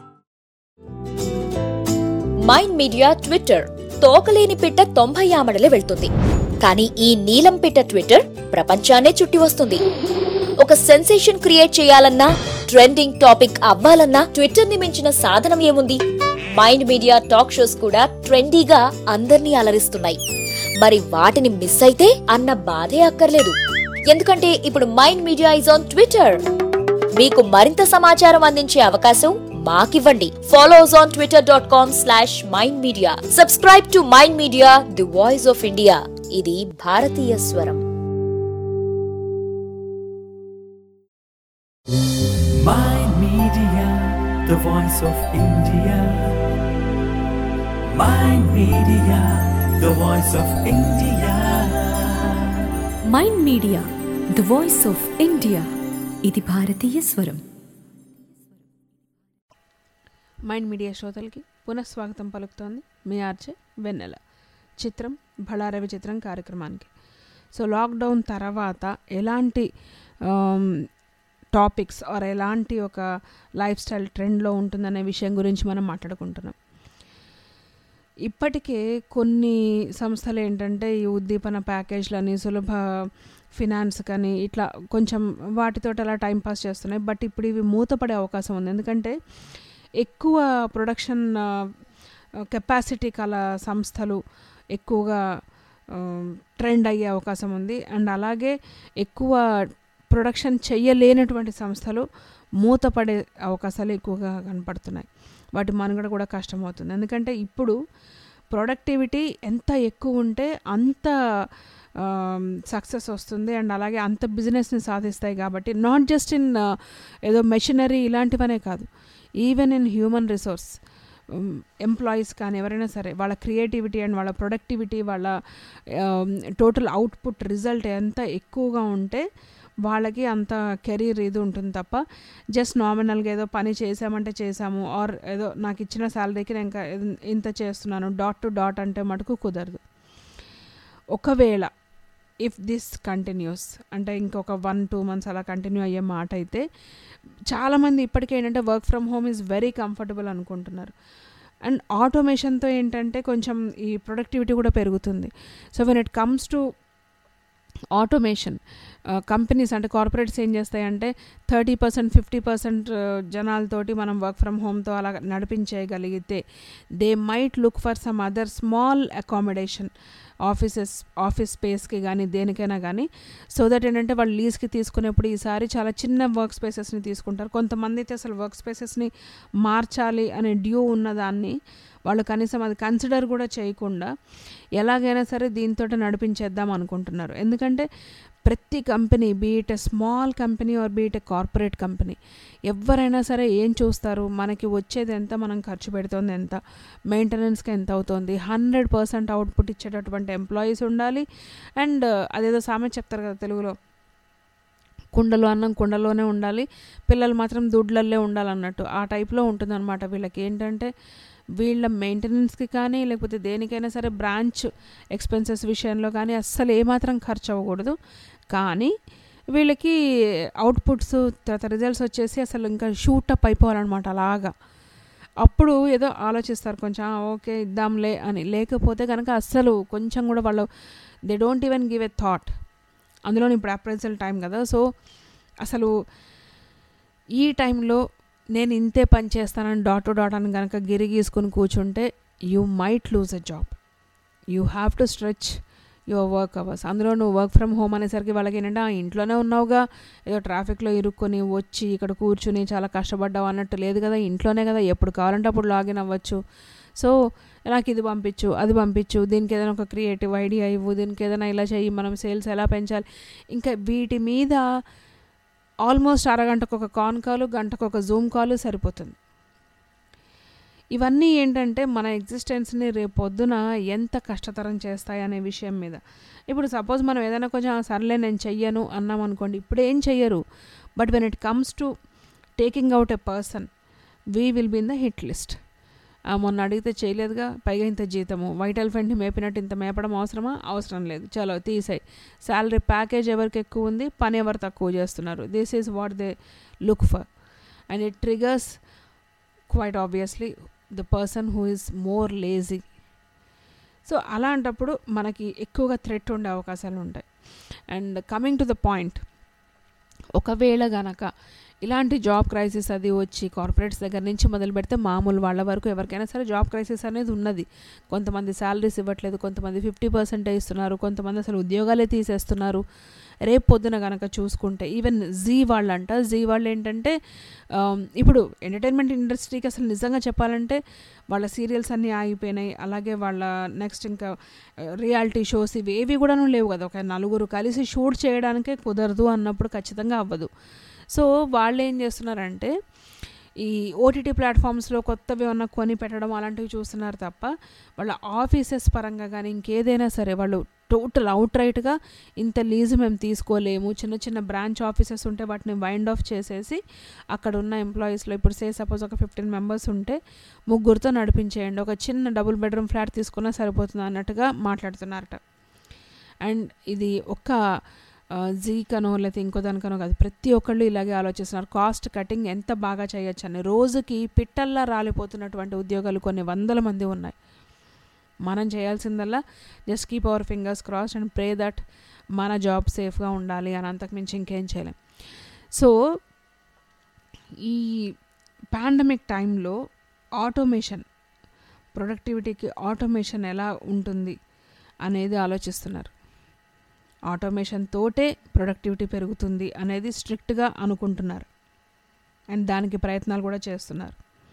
మైండ్ మీడియా ట్విట్టర్ తోకలేని పిట్ట తొంభై ఆమడలే వెళ్తుంది కానీ ఈ నీలం పిట్ట ట్విట్టర్ ప్రపంచాన్నే చుట్టి వస్తుంది ఒక సెన్సేషన్ క్రియేట్ చేయాలన్నా ట్రెండింగ్ టాపిక్ అవ్వాలన్నా ట్విట్టర్ ని మించిన సాధనం ఏముంది మైండ్ మీడియా టాక్ షోస్ కూడా ట్రెండీగా అందర్నీ అలరిస్తున్నాయి మరి వాటిని మిస్ అయితే అన్న బాధే అక్కర్లేదు ఎందుకంటే ఇప్పుడు Mind Media is on Twitter మీకు మరింత సమాచారం అందించే అవకాశం మాకివ్వండి follow us on Twitter dot com slash Mind Media subscribe to Mind Media the voice of India ఇది భారతీయ స్వరం Mind Media, the voice of India. Mind Media, the voice of India. Mind media the voice of India ఇది భారతీయ స్వరం మైండ్ మీడియా శ్రోతలకి పునఃస్వాగతం పలుకుతోంది మీ ఆర్చే వెన్నెల చిత్రం బళారవి చిత్రం కార్యక్రమానికి సో లాక్డౌన్ తర్వాత ఎలాంటి టాపిక్స్ ఆర్ ఎలాంటి ఒక లైఫ్ స్టైల్ ట్రెండ్లో ఉంటుందనే విషయం గురించి మనం మాట్లాడుకుంటున్నాం ఇప్పటికే కొన్ని సంస్థలు ఏంటంటే ఈ ఉద్దీపన ప్యాకేజ్లని సులభ ఫినాన్స్ కానీ ఇట్లా కొంచెం వాటితో అలా టైం పాస్ చేస్తున్నాయి బట్ ఇప్పుడు ఇవి మూతపడే అవకాశం ఉంది ఎందుకంటే ఎక్కువ ప్రొడక్షన్ కెపాసిటీ కల సంస్థలు ఎక్కువగా ట్రెండ్ అయ్యే అవకాశం ఉంది అండ్ అలాగే ఎక్కువ ప్రొడక్షన్ చెయ్యలేనటువంటి సంస్థలు మూతపడే అవకాశాలు ఎక్కువగా కనపడుతున్నాయి వాటి మనుగడ కూడా కష్టమవుతుంది ఎందుకంటే ఇప్పుడు ప్రొడక్టివిటీ ఎంత ఎక్కువ ఉంటే అంత సక్సెస్ వస్తుంది అండ్ అలాగే అంత బిజినెస్ని సాధిస్తాయి కాబట్టి నాట్ జస్ట్ ఇన్ ఏదో మెషినరీ ఇలాంటివనే కాదు even in human resource employees కానీ ఎవరైనా సరే వాళ్ళ క్రియేటివిటీ అండ్ వాళ్ళ ప్రొడక్టివిటీ వాళ్ళ టోటల్ అవుట్పుట్ రిజల్ట్ ఎంత ఎక్కువగా ఉంటే వాళ్ళకి అంత కెరీర్ ఇది ఉంటుంది తప్ప జస్ట్ నామినల్గా ఏదో పని చేసామంటే చేసాము ఆర్ ఏదో నాకు ఇచ్చిన శాలరీకి నేను ఇంకా ఇంత చేస్తున్నాను డాట్ టు డాట్ అంటే మటుకు కుదరదు ఒకవేళ ఇఫ్ దిస్ కంటిన్యూస్ అంటే ఇంకొక వన్ టూ మంత్స్ అలా కంటిన్యూ అయ్యే మాట అయితే చాలామంది ఇప్పటికే ఏంటంటే work from home is very comfortable అనుకుంటున్నారు అండ్ ఆటోమేషన్తో ఏంటంటే కొంచెం ఈ ప్రొడక్టివిటీ కూడా పెరుగుతుంది so when it comes to automation companies అంటే కార్పొరేట్స్ ఏం చేస్తాయంటే థర్టీ పర్సెంట్ ఫిఫ్టీ పర్సెంట్ జనాలతోటి మనం వర్క్ ఫ్రమ్ హోమ్తో అలా నడిపించేయగలిగితే they might look for some other small accommodation offices office స్పేస్కి కానీ దేనికైనా కానీ సో దట్ ఏంటంటే వాళ్ళు లీజ్కి తీసుకునేప్పుడు ఈసారి చాలా చిన్న వర్క్ స్పేసెస్ని తీసుకుంటారు కొంతమంది అయితే అసలు వర్క్ స్పేసెస్ని మార్చాలి అనే డ్యూ ఉన్నదాన్ని వాళ్ళు కనీసం అది కన్సిడర్ కూడా చేయకుండా ఎలాగైనా సరే దీంతో నడిపించేద్దాం అనుకుంటున్నారు ఎందుకంటే ప్రతి company beat a small company or beat a corporate company ఎవరైనా సరే ఏం చూస్తారు మనకి వచ్చేది ఎంత మనం ఖర్చు పెడుతుంది ఎంత మెయింటెనెన్స్కి ఎంత అవుతుంది హండ్రెడ్ పర్సెంట్ అవుట్పుట్ ఇచ్చేటటువంటి ఎంప్లాయీస్ ఉండాలి అండ్ అదేదో సామెత చెప్తారు కదా తెలుగులో కుండలో అన్నం కుండలోనే ఉండాలి పిల్లలు మాత్రం దుడ్లల్లే ఉండాలన్నట్టు ఆ టైప్లో ఉంటుందన్నమాట వీళ్ళకి ఏంటంటే వీళ్ళ మెయింటెనెన్స్కి కానీ లేకపోతే దేనికైనా సరే బ్రాంచ్ ఎక్స్పెన్సెస్ విషయంలో కానీ అస్సలు ఏమాత్రం ఖర్చు అవ్వకూడదు కానీ వీళ్ళకి అవుట్పుట్స్ తర్వాత రిజల్ట్స్ వచ్చేసి అసలు ఇంకా షూటప్ అయిపోవాలన్నమాట అలాగా అప్పుడు ఏదో ఆలోచిస్తారు కొంచెం ఓకే ఇద్దాంలే అని లేకపోతే కనుక అస్సలు కొంచెం కూడా వాళ్ళు they don't even give a thought అందులో ఇప్పుడు అప్రైజల్ టైం కదా సో అసలు ఈ టైంలో నేను ఇంతే పని చేస్తానని డాట్ టు డాట్ అని కనుక గిరి గీసుకుని కూర్చుంటే you might lose a job you have to stretch your work hours అందులో నువ్వు వర్క్ ఫ్రమ్ హోమ్ అనేసరికి వాళ్ళకి ఏంటంటే ఆ ఇంట్లోనే ఉన్నావుగా ఏదో ట్రాఫిక్లో ఇరుక్కొని వచ్చి ఇక్కడ కూర్చుని చాలా కష్టపడ్డావు అన్నట్టు లేదు కదా ఇంట్లోనే కదా ఎప్పుడు కావాలంటే అప్పుడు లాగిన్ అవ్వచ్చు సో నాకు ఇది పంపించు అది పంపించు దీనికి ఏదైనా ఒక క్రియేటివ్ ఐడియా ఇవ్వు దీనికి ఏదైనా ఇలా చెయ్యి మనం సేల్స్ ఎలా పెంచాలి ఇంకా వీటి మీద ఆల్మోస్ట్ అరగంటకు ఒక కాన్ కాల్ గంటకు ఒక జూమ్ కాల్ సరిపోతుంది ఇవన్నీ ఏంటంటే మన ఎగ్జిస్టెన్స్ని రేపు పొద్దున ఎంత కష్టతరం చేస్తాయి అనే విషయం మీద ఇప్పుడు సపోజ్ మనం ఏదైనా కొంచెం సర్లే నేను చెయ్యను అన్నాం అనుకోండి ఇప్పుడు ఏం చెయ్యరు but when it comes to taking out a person we will be in the hit list మొన్న అడిగితే చేయలేదుగా పైగా ఇంత జీతము వైట్ ఎలిఫెంట్ని మేపినట్టు ఇంత మేపడం అవసరమా అవసరం లేదు చలో తీసాయి శాలరీ ప్యాకేజ్ ఎవరికి ఎక్కువ ఉంది పని ఎవరు తక్కువ చేస్తున్నారు this is what they look for and it triggers quite obviously the person who is more lazy so అలాంటప్పుడు మనకి ఎక్కువగా థ్రెట్ ఉండే అవకాశాలు ఉంటాయి and coming to the point ఒకవేళ గనక ఇలాంటి జాబ్ క్రైసిస్ అది వచ్చి కార్పొరేట్స్ దగ్గర నుంచి మొదలు పెడితే మామూలు వాళ్ళ వరకు ఎవరికైనా సరే జాబ్ క్రైసిస్ అనేది ఉన్నది కొంతమంది శాలరీస్ ఇవ్వట్లేదు కొంతమంది ఫిఫ్టీ పర్సెంటే ఇస్తున్నారు కొంతమంది అసలు ఉద్యోగాలే తీసేస్తున్నారు రేపు పొద్దున కనుక చూసుకుంటే ఈవెన్ జీ వాళ్ళంట జీ వాళ్ళు ఏంటంటే ఆమ్, ఇప్పుడు ఎంటర్టైన్మెంట్ ఇండస్ట్రీకి అసలు నిజంగా చెప్పాలంటే వాళ్ళ సీరియల్స్ అన్నీ ఆగిపోయినాయి అలాగే వాళ్ళ నెక్స్ట్ ఇంకా రియాలిటీ షోస్ ఇవి ఏవి కూడాను లేవు కదా ఒక నలుగురు కలిసి షూట్ చేయడానికే కుదరదు అన్నప్పుడు ఖచ్చితంగా అవ్వదు సో వాళ్ళు ఏం చేస్తున్నారంటే ఈ ఓటీటీ ప్లాట్ఫామ్స్లో కొత్తవి ఏమన్నా కొని పెట్టడం అలాంటివి చూస్తున్నారు తప్ప వాళ్ళ ఆఫీసెస్ పరంగా కానీ ఇంకేదైనా సరే వాళ్ళు టోటల్ అవుట్ రైట్గా ఇంత లీజు మేము తీసుకోలేము చిన్న చిన్న బ్రాంచ్ ఆఫీసెస్ ఉంటే వాటిని వైండ్ ఆఫ్ చేసేసి అక్కడ ఉన్న ఎంప్లాయీస్లో ఇప్పుడు సే సపోజ్ ఒక ఫిఫ్టీన్ మెంబర్స్ ఉంటే ముగ్గురితో నడిపించేయండి ఒక చిన్న డబుల్ బెడ్రూమ్ ఫ్లాట్ తీసుకున్నా సరిపోతుంది అన్నట్టుగా మాట్లాడుతున్నారట అండ్ ఇది ఒక్క జీకనో లేకపోతే ఇంకో దానికనో కాదు ప్రతి ఒక్కళ్ళు ఇలాగే ఆలోచిస్తున్నారు కాస్ట్ కటింగ్ ఎంత బాగా చేయొచ్చు అని రోజుకి పిట్టల్లా రాలిపోతున్నటువంటి ఉద్యోగాలు కొన్ని వందల మంది ఉన్నాయి మనం చేయాల్సిందల్లా just keep our fingers cross and pray that మన జాబ్ సేఫ్గా ఉండాలి అని అంతకుమించి ఇంకేం చేయలేం సో ఈ పాండమిక్ టైంలో ఆటోమేషన్ ప్రొడక్టివిటీకి ఆటోమేషన్ ఎలా ఉంటుంది అనేది ఆలోచిస్తున్నారు ఆటోమేషన్ తోటే ప్రొడక్టివిటీ పెరుగుతుంది అనేది స్ట్రిక్ట్గా అనుకుంటున్నారు అండ్ దానికి ప్రయత్నాలు కూడా చేస్తున్నారు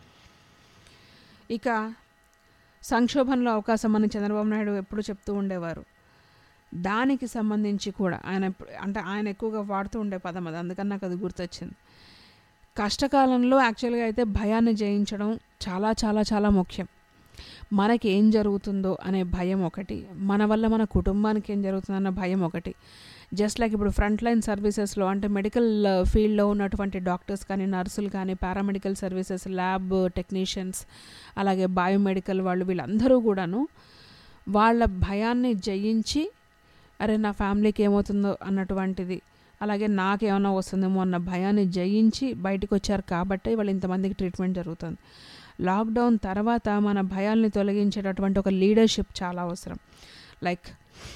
ఇక సంక్షోభంలో అవకాశం అని చంద్రబాబు నాయుడు ఎప్పుడు చెప్తూ ఉండేవారు దానికి సంబంధించి కూడా ఆయన ఎప్పు- అంటే ఆయన ఎక్కువగా వాడుతూ ఉండే పదం అది అందుకని నాకు అది గుర్తొచ్చింది కష్టకాలంలో యాక్చువల్గా అయితే భయాన్ని జయించడం చాలా చాలా చాలా ముఖ్యం మనకి ఏం జరుగుతుందో అనే భయం ఒకటి మన వల్ల మన కుటుంబానికి ఏం జరుగుతుందన్న భయం ఒకటి జస్ట్ లైక్ ఇప్పుడు ఫ్రంట్ లైన్ సర్వీసెస్లో అంటే మెడికల్ ఫీల్డ్లో ఉన్నటువంటి డాక్టర్స్ కానీ నర్సులు కానీ పారామెడికల్ సర్వీసెస్ ల్యాబ్ టెక్నీషియన్స్ అలాగే బయోమెడికల్ వాళ్ళు వీళ్ళందరూ కూడాను వాళ్ళ భయాన్ని జయించి అరే నా ఫ్యామిలీకి ఏమవుతుందో అన్నటువంటిది అలాగే నాకేమైనా వస్తుందేమో అన్న భయాన్ని జయించి బయటకు వచ్చారు కాబట్టి వాళ్ళు ఇంతమందికి ట్రీట్మెంట్ జరుగుతుంది లాక్డౌన్ తర్వాత మన భయాల్ని తొలగించేటటువంటి ఒక లీడర్షిప్ చాలా అవసరం లైక్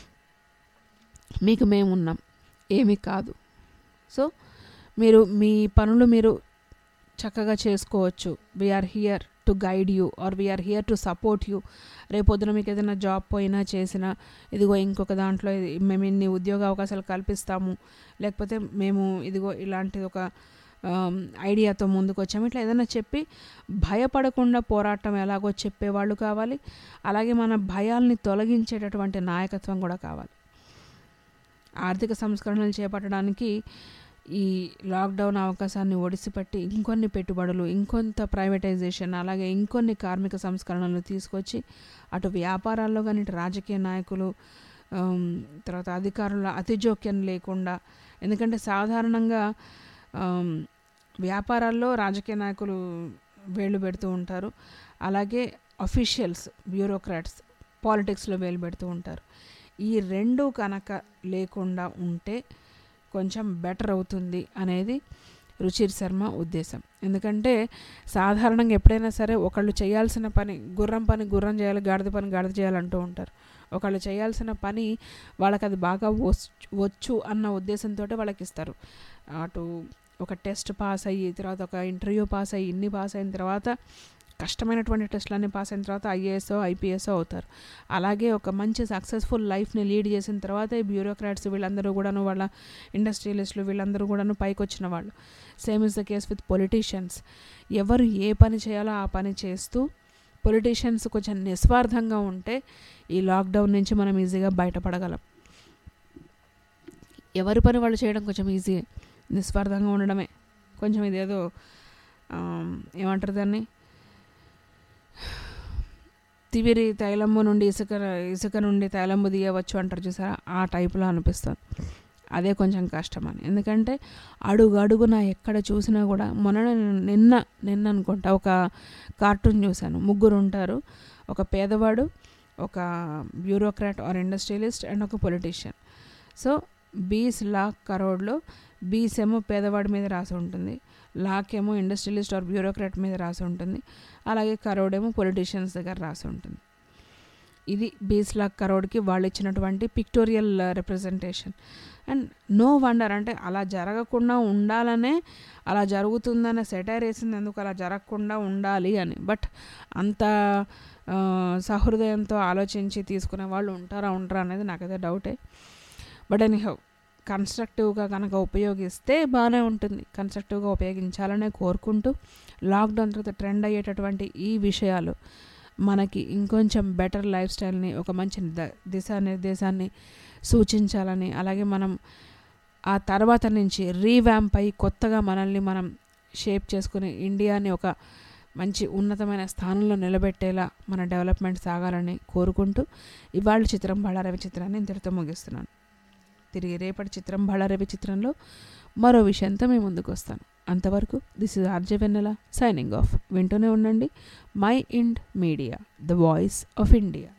మీకు మేము ఉన్నాం ఏమీ కాదు సో మీరు మీ పనులు మీరు చక్కగా చేసుకోవచ్చు we're here to guide you or we're here to support you రేపొద్దున మీకు ఏదైనా జాబ్ పోయినా చేసినా ఇదిగో ఇంకొక దాంట్లో ఇది- మేము ఇన్ని ఉద్యోగ అవకాశాలు కల్పిస్తాము లేకపోతే మేము ఇదిగో ఇలాంటిది ఒక ఆమ్, ఐడియాతో ముందుకు వచ్చాము ఇట్లా ఏదైనా చెప్పి భయపడకుండా పోరాటం ఎలాగో చెప్పేవాళ్ళు కావాలి అలాగే మన భయాల్ని తొలగించేటటువంటి నాయకత్వం కూడా కావాలి ఆర్థిక సంస్కరణలు చేపట్టడానికి ఈ లాక్డౌన్ అవకాశాన్ని ఒడిసిపట్టి ఇంకొన్ని పెట్టుబడులు ఇంకొంత ప్రైవేటైజేషన్ అలాగే ఇంకొన్ని కార్మిక సంస్కరణలు తీసుకొచ్చి అటు వ్యాపారాల్లో కానీ ఇటు రాజకీయ నాయకులు ఆమ్, తర్వాత అధికారుల అతిజోక్యం లేకుండా ఎందుకంటే సాధారణంగా ఆమ్, వ్యాపారాల్లో రాజకీయ నాయకులు వేళ్ళు పెడుతూ ఉంటారు అలాగే అఫీషియల్స్ బ్యూరోక్రాట్స్ పాలిటిక్స్లో వేలు పెడుతూ ఉంటారు ఈ రెండు కనుక లేకుండా ఉంటే కొంచెం బెటర్ అవుతుంది అనేది రుచిర్ శర్మ ఉద్దేశం ఎందుకంటే సాధారణంగా ఎప్పుడైనా సరే ఒకళ్ళు చేయాల్సిన పని గుర్రం పని గుర్రం చేయాలి గాడిద పని గాడిద చేయాలంటూ ఉంటారు ఒకళ్ళు చేయాల్సిన పని వాళ్ళకి అది బాగా వచ్- వచ్చు అన్న ఉద్దేశంతో వాళ్ళకి ఇస్తారు అటు ఒక టెస్ట్ పాస్ అయ్యి తర్వాత ఒక ఇంటర్వ్యూ పాస్ అయ్యి ఇన్ని పాస్ అయిన తర్వాత కష్టమైనటువంటి టెస్ట్లన్నీ పాస్ అయిన తర్వాత ఐఏఎస్ ఐపీఎస్ అవుతారు అలాగే ఒక మంచి సక్సెస్ఫుల్ లైఫ్ని లీడ్ చేసిన తర్వాత ఈ బ్యూరోక్రాట్స్ వీళ్ళందరూ కూడాను వాళ్ళ ఇండస్ట్రియలిస్టులు వీళ్ళందరూ కూడాను పైకి వచ్చిన వాళ్ళు same is the case with politicians ఎవరు ఏ పని చేయాలో ఆ పని చేస్తూ పొలిటీషియన్స్ కొంచెం నిస్వార్థంగా ఉంటే ఈ లాక్డౌన్ నుంచి మనం ఈజీగా బయటపడగలం ఎవరి పని వాళ్ళు చేయడం కొంచెం ఈజీ నిస్వార్థంగా ఉండడమే కొంచెం ఇదేదో ఆమ్, ఏమంటారు దాన్ని తివిరి తైలమ్ము నుండి ఇసుక ఇసుక నుండి తైలమ్ము తీయవచ్చు అంటారు చూసారా ఆ టైపులో అనిపిస్తుంది అదే కొంచెం కష్టం అని ఎందుకంటే అడుగు అడుగున ఎక్కడ చూసినా కూడా మొన్న నేను- నిన్న నిన్న అనుకుంటా ఒక కార్టూన్ చూశాను ముగ్గురు ఉంటారు ఒక పేదవాడు ఒక బ్యూరోక్రాట్ ఆర్ ఇండస్ట్రియలిస్ట్ అండ్ ఒక పొలిటీషియన్ సో బీస్ లాక్ కరోడ్లో బీస్ ఏమో పేదవాడి మీద రాసి ఉంటుంది లాక్ ఏమో ఇండస్ట్రియలిస్ట్ ఆర్ బ్యూరోక్రాట్ మీద రాసి ఉంటుంది అలాగే కరోడ్ ఏమో పొలిటీషియన్స్ దగ్గర రాసి ఉంటుంది ఇది బీస్ లాక్ కరోడ్కి వాళ్ళు ఇచ్చినటువంటి pictorial representation and no wonder అంటే అలా జరగకుండా ఉండాలనే అలా జరుగుతుందనే సెటైర్ వేసింది ఎందుకు అలా జరగకుండా ఉండాలి అని బట్ అంత ఆ, సహృదయంతో ఆలోచించి తీసుకునే వాళ్ళు ఉంటారా ఉండరా అనేది నాకైతే డౌటే బట్ ఎనీ హౌ కన్స్ట్రక్టివ్గా కనుక ఉపయోగిస్తే బాగానే ఉంటుంది కన్స్ట్రక్టివ్గా ఉపయోగించాలనే కోరుకుంటూ లాక్డౌన్ తర్వాత ట్రెండ్ అయ్యేటటువంటి ఈ విషయాలు మనకి ఇంకొంచెం బెటర్ లైఫ్ స్టైల్ని ఒక మంచి ద- దిశానిర్దేశాన్ని సూచించాలని అలాగే మనం ఆ తర్వాత నుంచి రీవ్యాంప్ అయి కొత్తగా మనల్ని మనం షేప్ చేసుకుని ఇండియాని ఒక మంచి ఉన్నతమైన స్థానంలో నిలబెట్టేలా మన డెవలప్మెంట్ సాగాలని కోరుకుంటూ ఇవాళ చిత్రం బళ్ళారవి చిత్రాన్ని ఇంతటితో ముగిస్తున్నాను తిరిగి రేపటి చిత్రం బళ్ళారవి చిత్రంలో మరో విషయంతో మేము ముందుకు వస్తాను అంతవరకు this is RJ Vennela signing off వింటూనే ఉండండి Mind Media the voice of India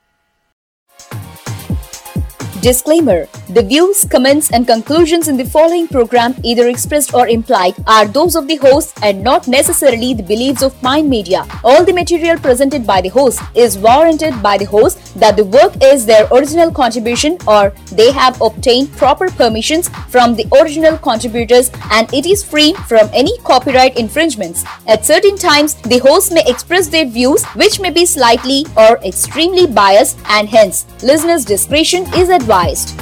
Disclaimer The views, comments, and conclusions in the following program, either expressed or implied, are those of the host and not necessarily the beliefs of Mind Media. All the material presented by the host is warranted by the host that the work is their original contribution or they have obtained proper permissions from the original contributors and it is free from any copyright infringements. At certain times, the host may express their views which may be slightly or extremely biased and hence listeners' discretion is advised.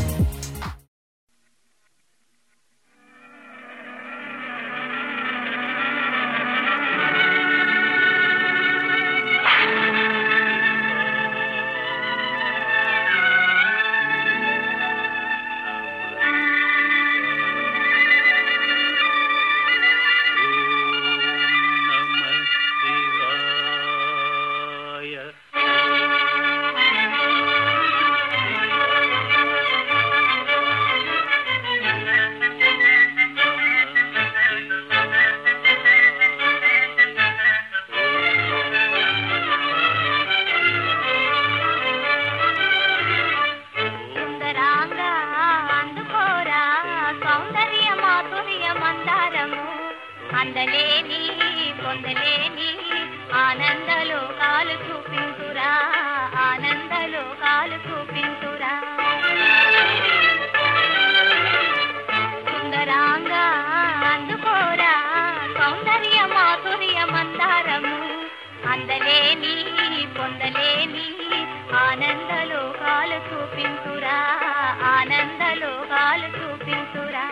సుందరాంగా అందుకోరా సౌందర్య మాధుర్య మందారము అందలేని పొందలేని ఆనందలో కాలు చూపించురా ఆనందలో కాలు చూపించురా సుందరాంగా అందుకోరా సౌందర్య మాధుర్య మందారము అందలేని పొందలేని ఆనందలో కాలు చూపించురా ఆనందలో కాలు చూపించురా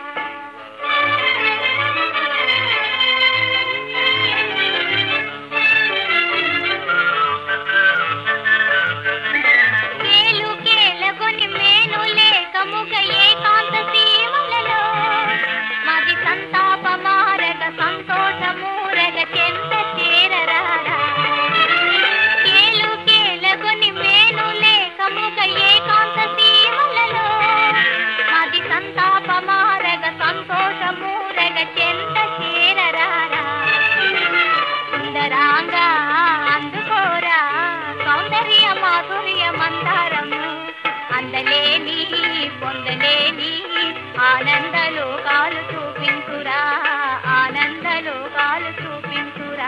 కేలు కేలగొని మేను లేకముగ ఏకాంత సీమలలో మది సంతాప మారగ సంతోషమూరగ చెంత చేరరారా కేలు కేలగొని మేను లేకముగ ఏకాంత సీమలలో మది సంతాప మారగ సంతోషమూరగ చెంత చేరరారా సుందరాంగా అందుకోరా సౌందర్య మాధుర్య మందారము అందలేని పొందలేని ఆనందలో కాలు చూపించురా ఆనందలో కాలు చూపించురా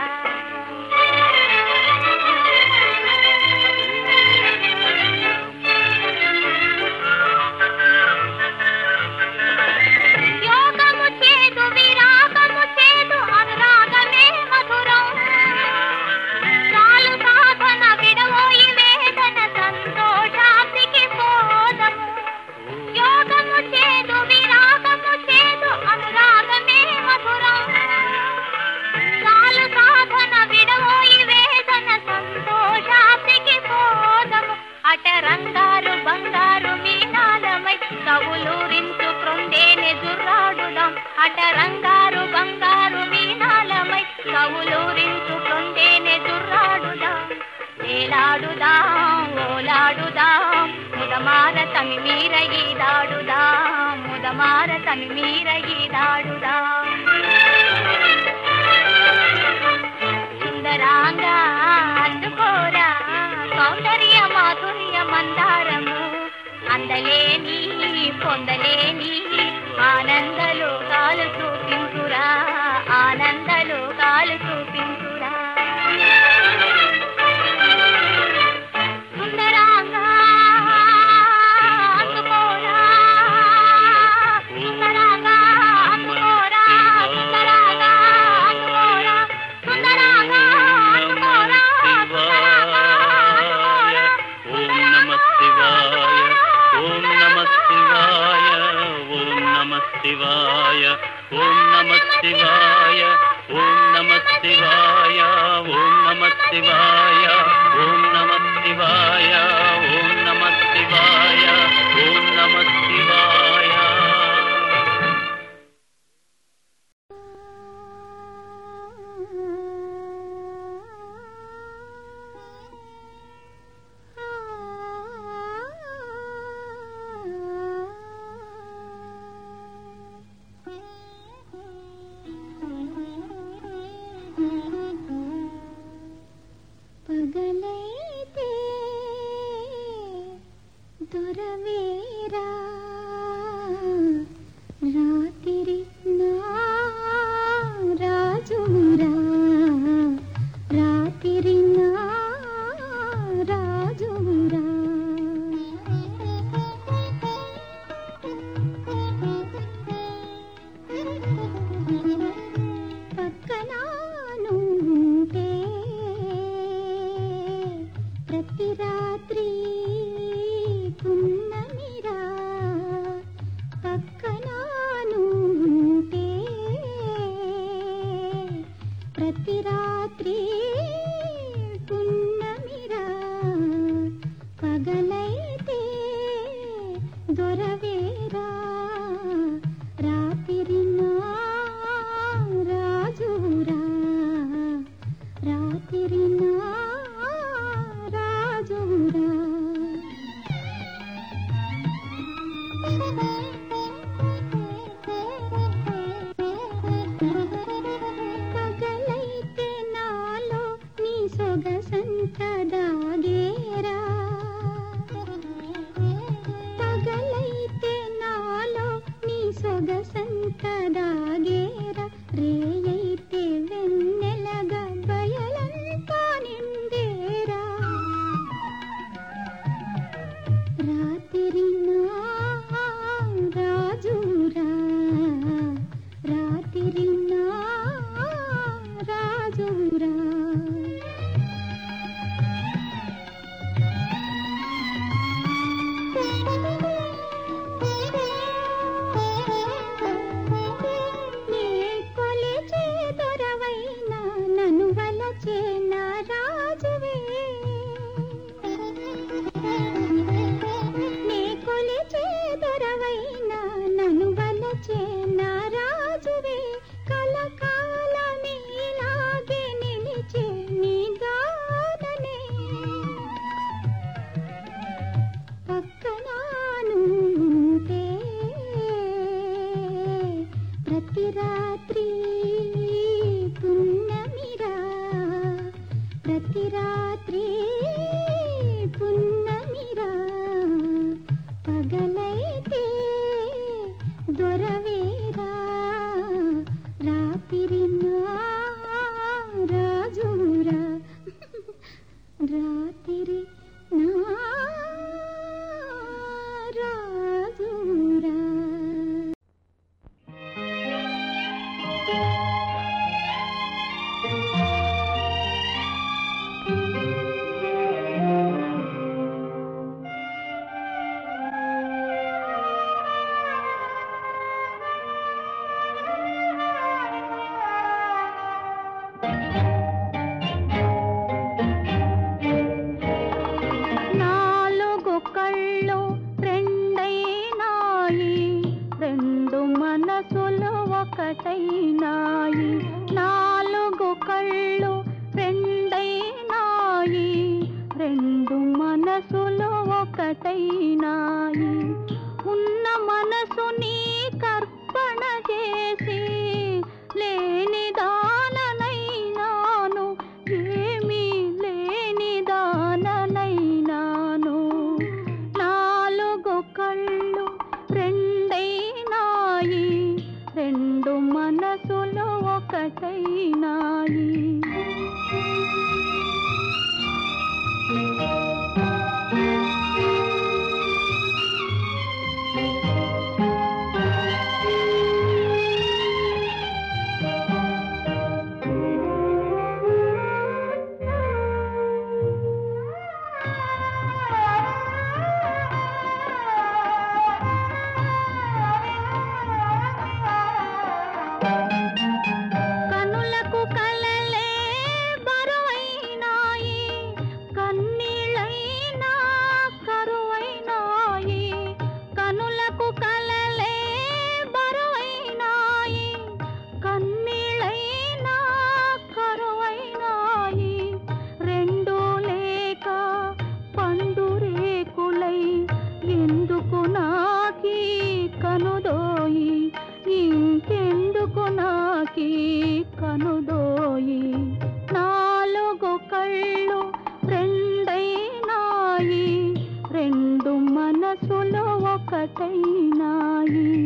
యోగము చేదు విరాగము చేదు అనురాగమే మధురం చాలు సాధన విడవోయి వేదన సంతోషాబ్దికి పోదము యోగము చేదు విరాగము చేదు అనురాగమే మధురం చాలు సాధన విడవోయి వేదన సంతోషాబ్దికి పోదము అటరంగారు బంగారు మీనాలమై కవులూరించు క్రొండేనే జుర్రాడుదాం అటరంగారు బంగారు మీనాలమై కవులూరించు క్రొండేనే జుర్రాడుదాం వేలాడుదాం ఓలాడుదాం ముదమార తమి మీర ఈదాడుదాం ముదమార తమి మీర ఈదాడుదాం సుందరాంగా అందుకోరా సౌందర్య మాధుర్య మందారము అందలేని పొందలేని ఆనందలో కాలు చూపించురా ఆనందలో కాలు చూపించురా సుందర నమ శివాయ ఓం నమ శివాయ ఓం నమ శివాయ ఓం నమ శివాయ ఓం నమ శివాయ ఓం నమ శివాయ ఓం నమ శివాయ పగలైతే దొరవేరా రాత్రి నా రాజురా రాత్రి నా రాజురా పక్కనానుంటే ప్రతి రాత్రి పున్నమిరా పక్కనానుంటే ప్రతి రాత్రి పున్నమిరా పగలైతే దొరవేరా రాత్రి నా రాజురా రాత్రి నా రాజురా పగలైతే నాలో నీ సొగసంత దాగేరా పగలైతే నాలో నీ సొగసంత దాగేరా రేయైతే వెన్నెలగా బయలంతా నిండేరా రాత్రి నా రాజురా రాత్రి నా రాజురా నీ కొలిచే దొరవైనా నన్ను వలచే నా రాజువే నీ కొలిచే దొరవైనా నన్ను వలచే నా రాజువే కలకాలమే ఇలాగే నిలిచే నీ గాననే పక్కనానుంటే ప్రతి రాత్రి పున్నమిరా ప్రతి రాత్రి పున్నమిరా పగలైతే దొరవేరా రాత్రి నా రాజురా రాత్రి నా రాజురా నాలుగు కళ్ళు రెండైనాయి రెండు మనసులు ఒకటైనాయి నాలుగు కళ్ళు రెండైనాయి రెండు మనసులు ఒకటైనాయి ఉన్న మనసుని కర్పణ చేసి లేని దాననైనాను ఏమీ లేని దాననైనాను నాలుగు కళ్ళు రెండైనాయి రెండు మనసులు ఒకటైనాయి కళ్ళకి కనుదోయి నాలుగు కళ్ళు రెండైనాయి రెండు మనసులు ఒకటైనాయి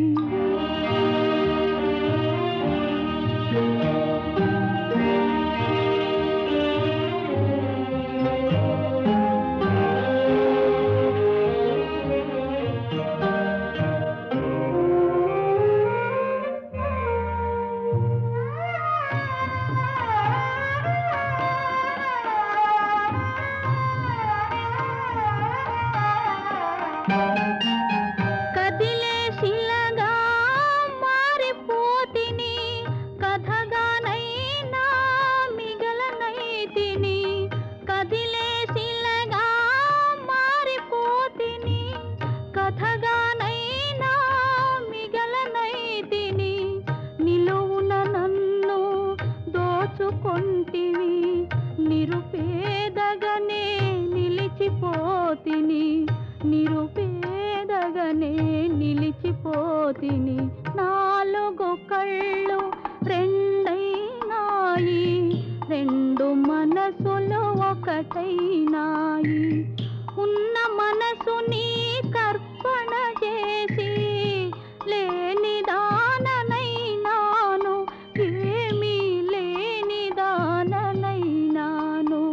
కదిలే శిలగా మారిపోతిని కథగానైనా మిగలనైతిని కదిలే శిలగా మారిపోతిని కథగానైనా మిగలనైతిని నిలువున నన్ను దోచుకొంటివి నిరుపేదగనే నిలిచిపోతిని నిరుపేదగనే నిలిచిపోతిని నాలుగు కళ్ళు రెండైనాయి రెండు మనసులు ఒకటైనాయి ఉన్న మనసుని కర్పణ చేసి లేని దాననైనాను ఏమీ లేని దాననైనాను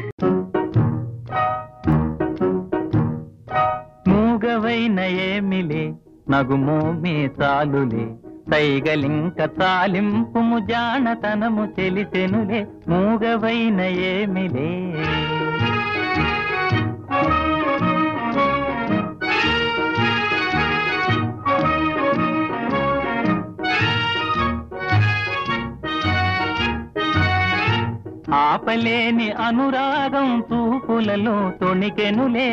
మూగవైన ఏమిలే నగుమోమే చాలులే సైగలింక తాలింపుము జానతనము తెలిసెనులే మూగవైన ఏమిలే ఆపలేని అనురాగం చూపులలో తొణికెనులే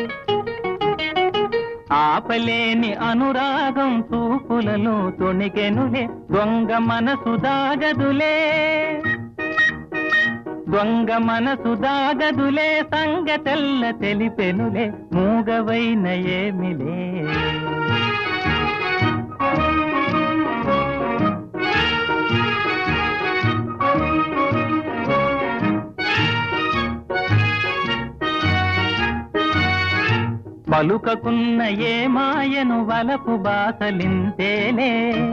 ఆపలేని అనురాగం చూపులలో తొణికెనులే దొంగ మనసు దాగదులే దొంగ మనసు దాగదులే సంగతెల్ల తెలిపెనులే మూగవైన ఏమిలే పలుకకున్న ఏ మాయను వలపు బాసలింతేలే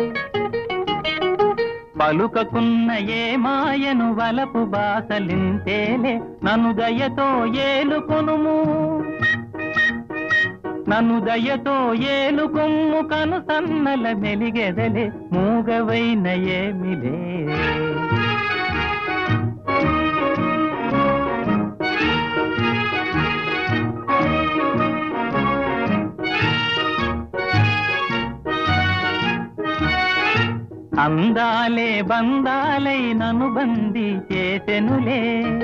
పలుకకున్న ఏ మాయను వలపు బాసలింతేలే నన్ను దయతో ఏలుకొనుము నన్ను దయతో ఏలుకొమ్ము కను సన్నల మెలిగెదలే మూగవైన ఏమిలే అందాలే బందాలై నను బందీ చేసెనులే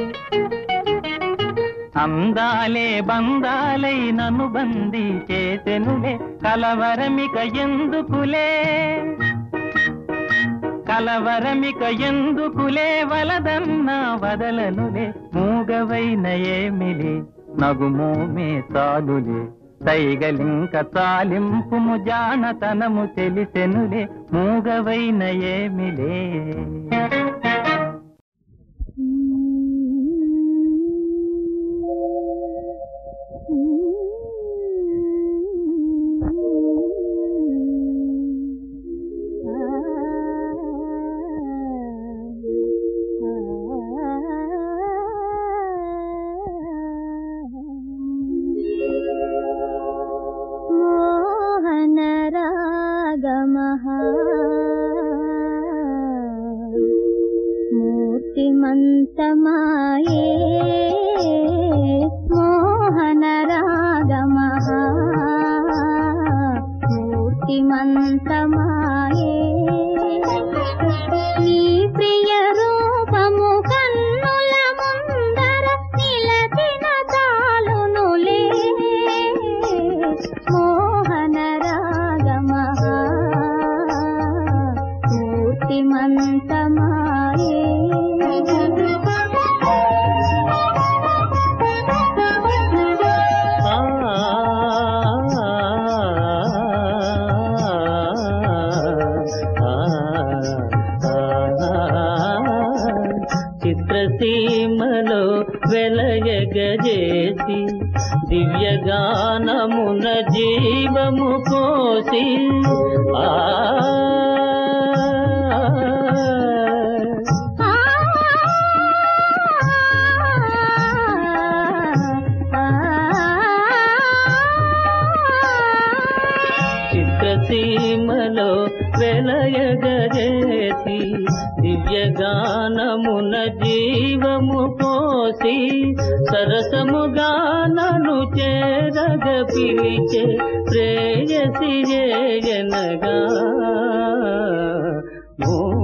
అందాలే బందాలై నను బందీ చేసెనులే కలవరమిక ఎందుకులే కలవరమిక ఎందుకులే వలదన్న వదలనులే మూగవైన ఏమిలే నగుమోమే చాలులే సైగలింక తాలింపుము జానతనము తెలిసెనులే మూగవైన ఏమిలే మోహన రాగమహ మూర్తిమంతమాయే మోహన రాగమహ మూర్తిమంతమాయే నీ ప్రియ రూపము కన్నుల ముందర నిలచిన తాలునులే మోహన రాగమహ మూర్తిమంతమాయే ఆ చిత్రసీమలో వెలయగజేసి దివ్యగానమున జీవము కోసి ఆ చిత్రసీమలో వెలయగజేసి దివ్యగానమున జీవము పోసి సరసముగానను చేరగ పిలిచే ప్రేయసి జనగా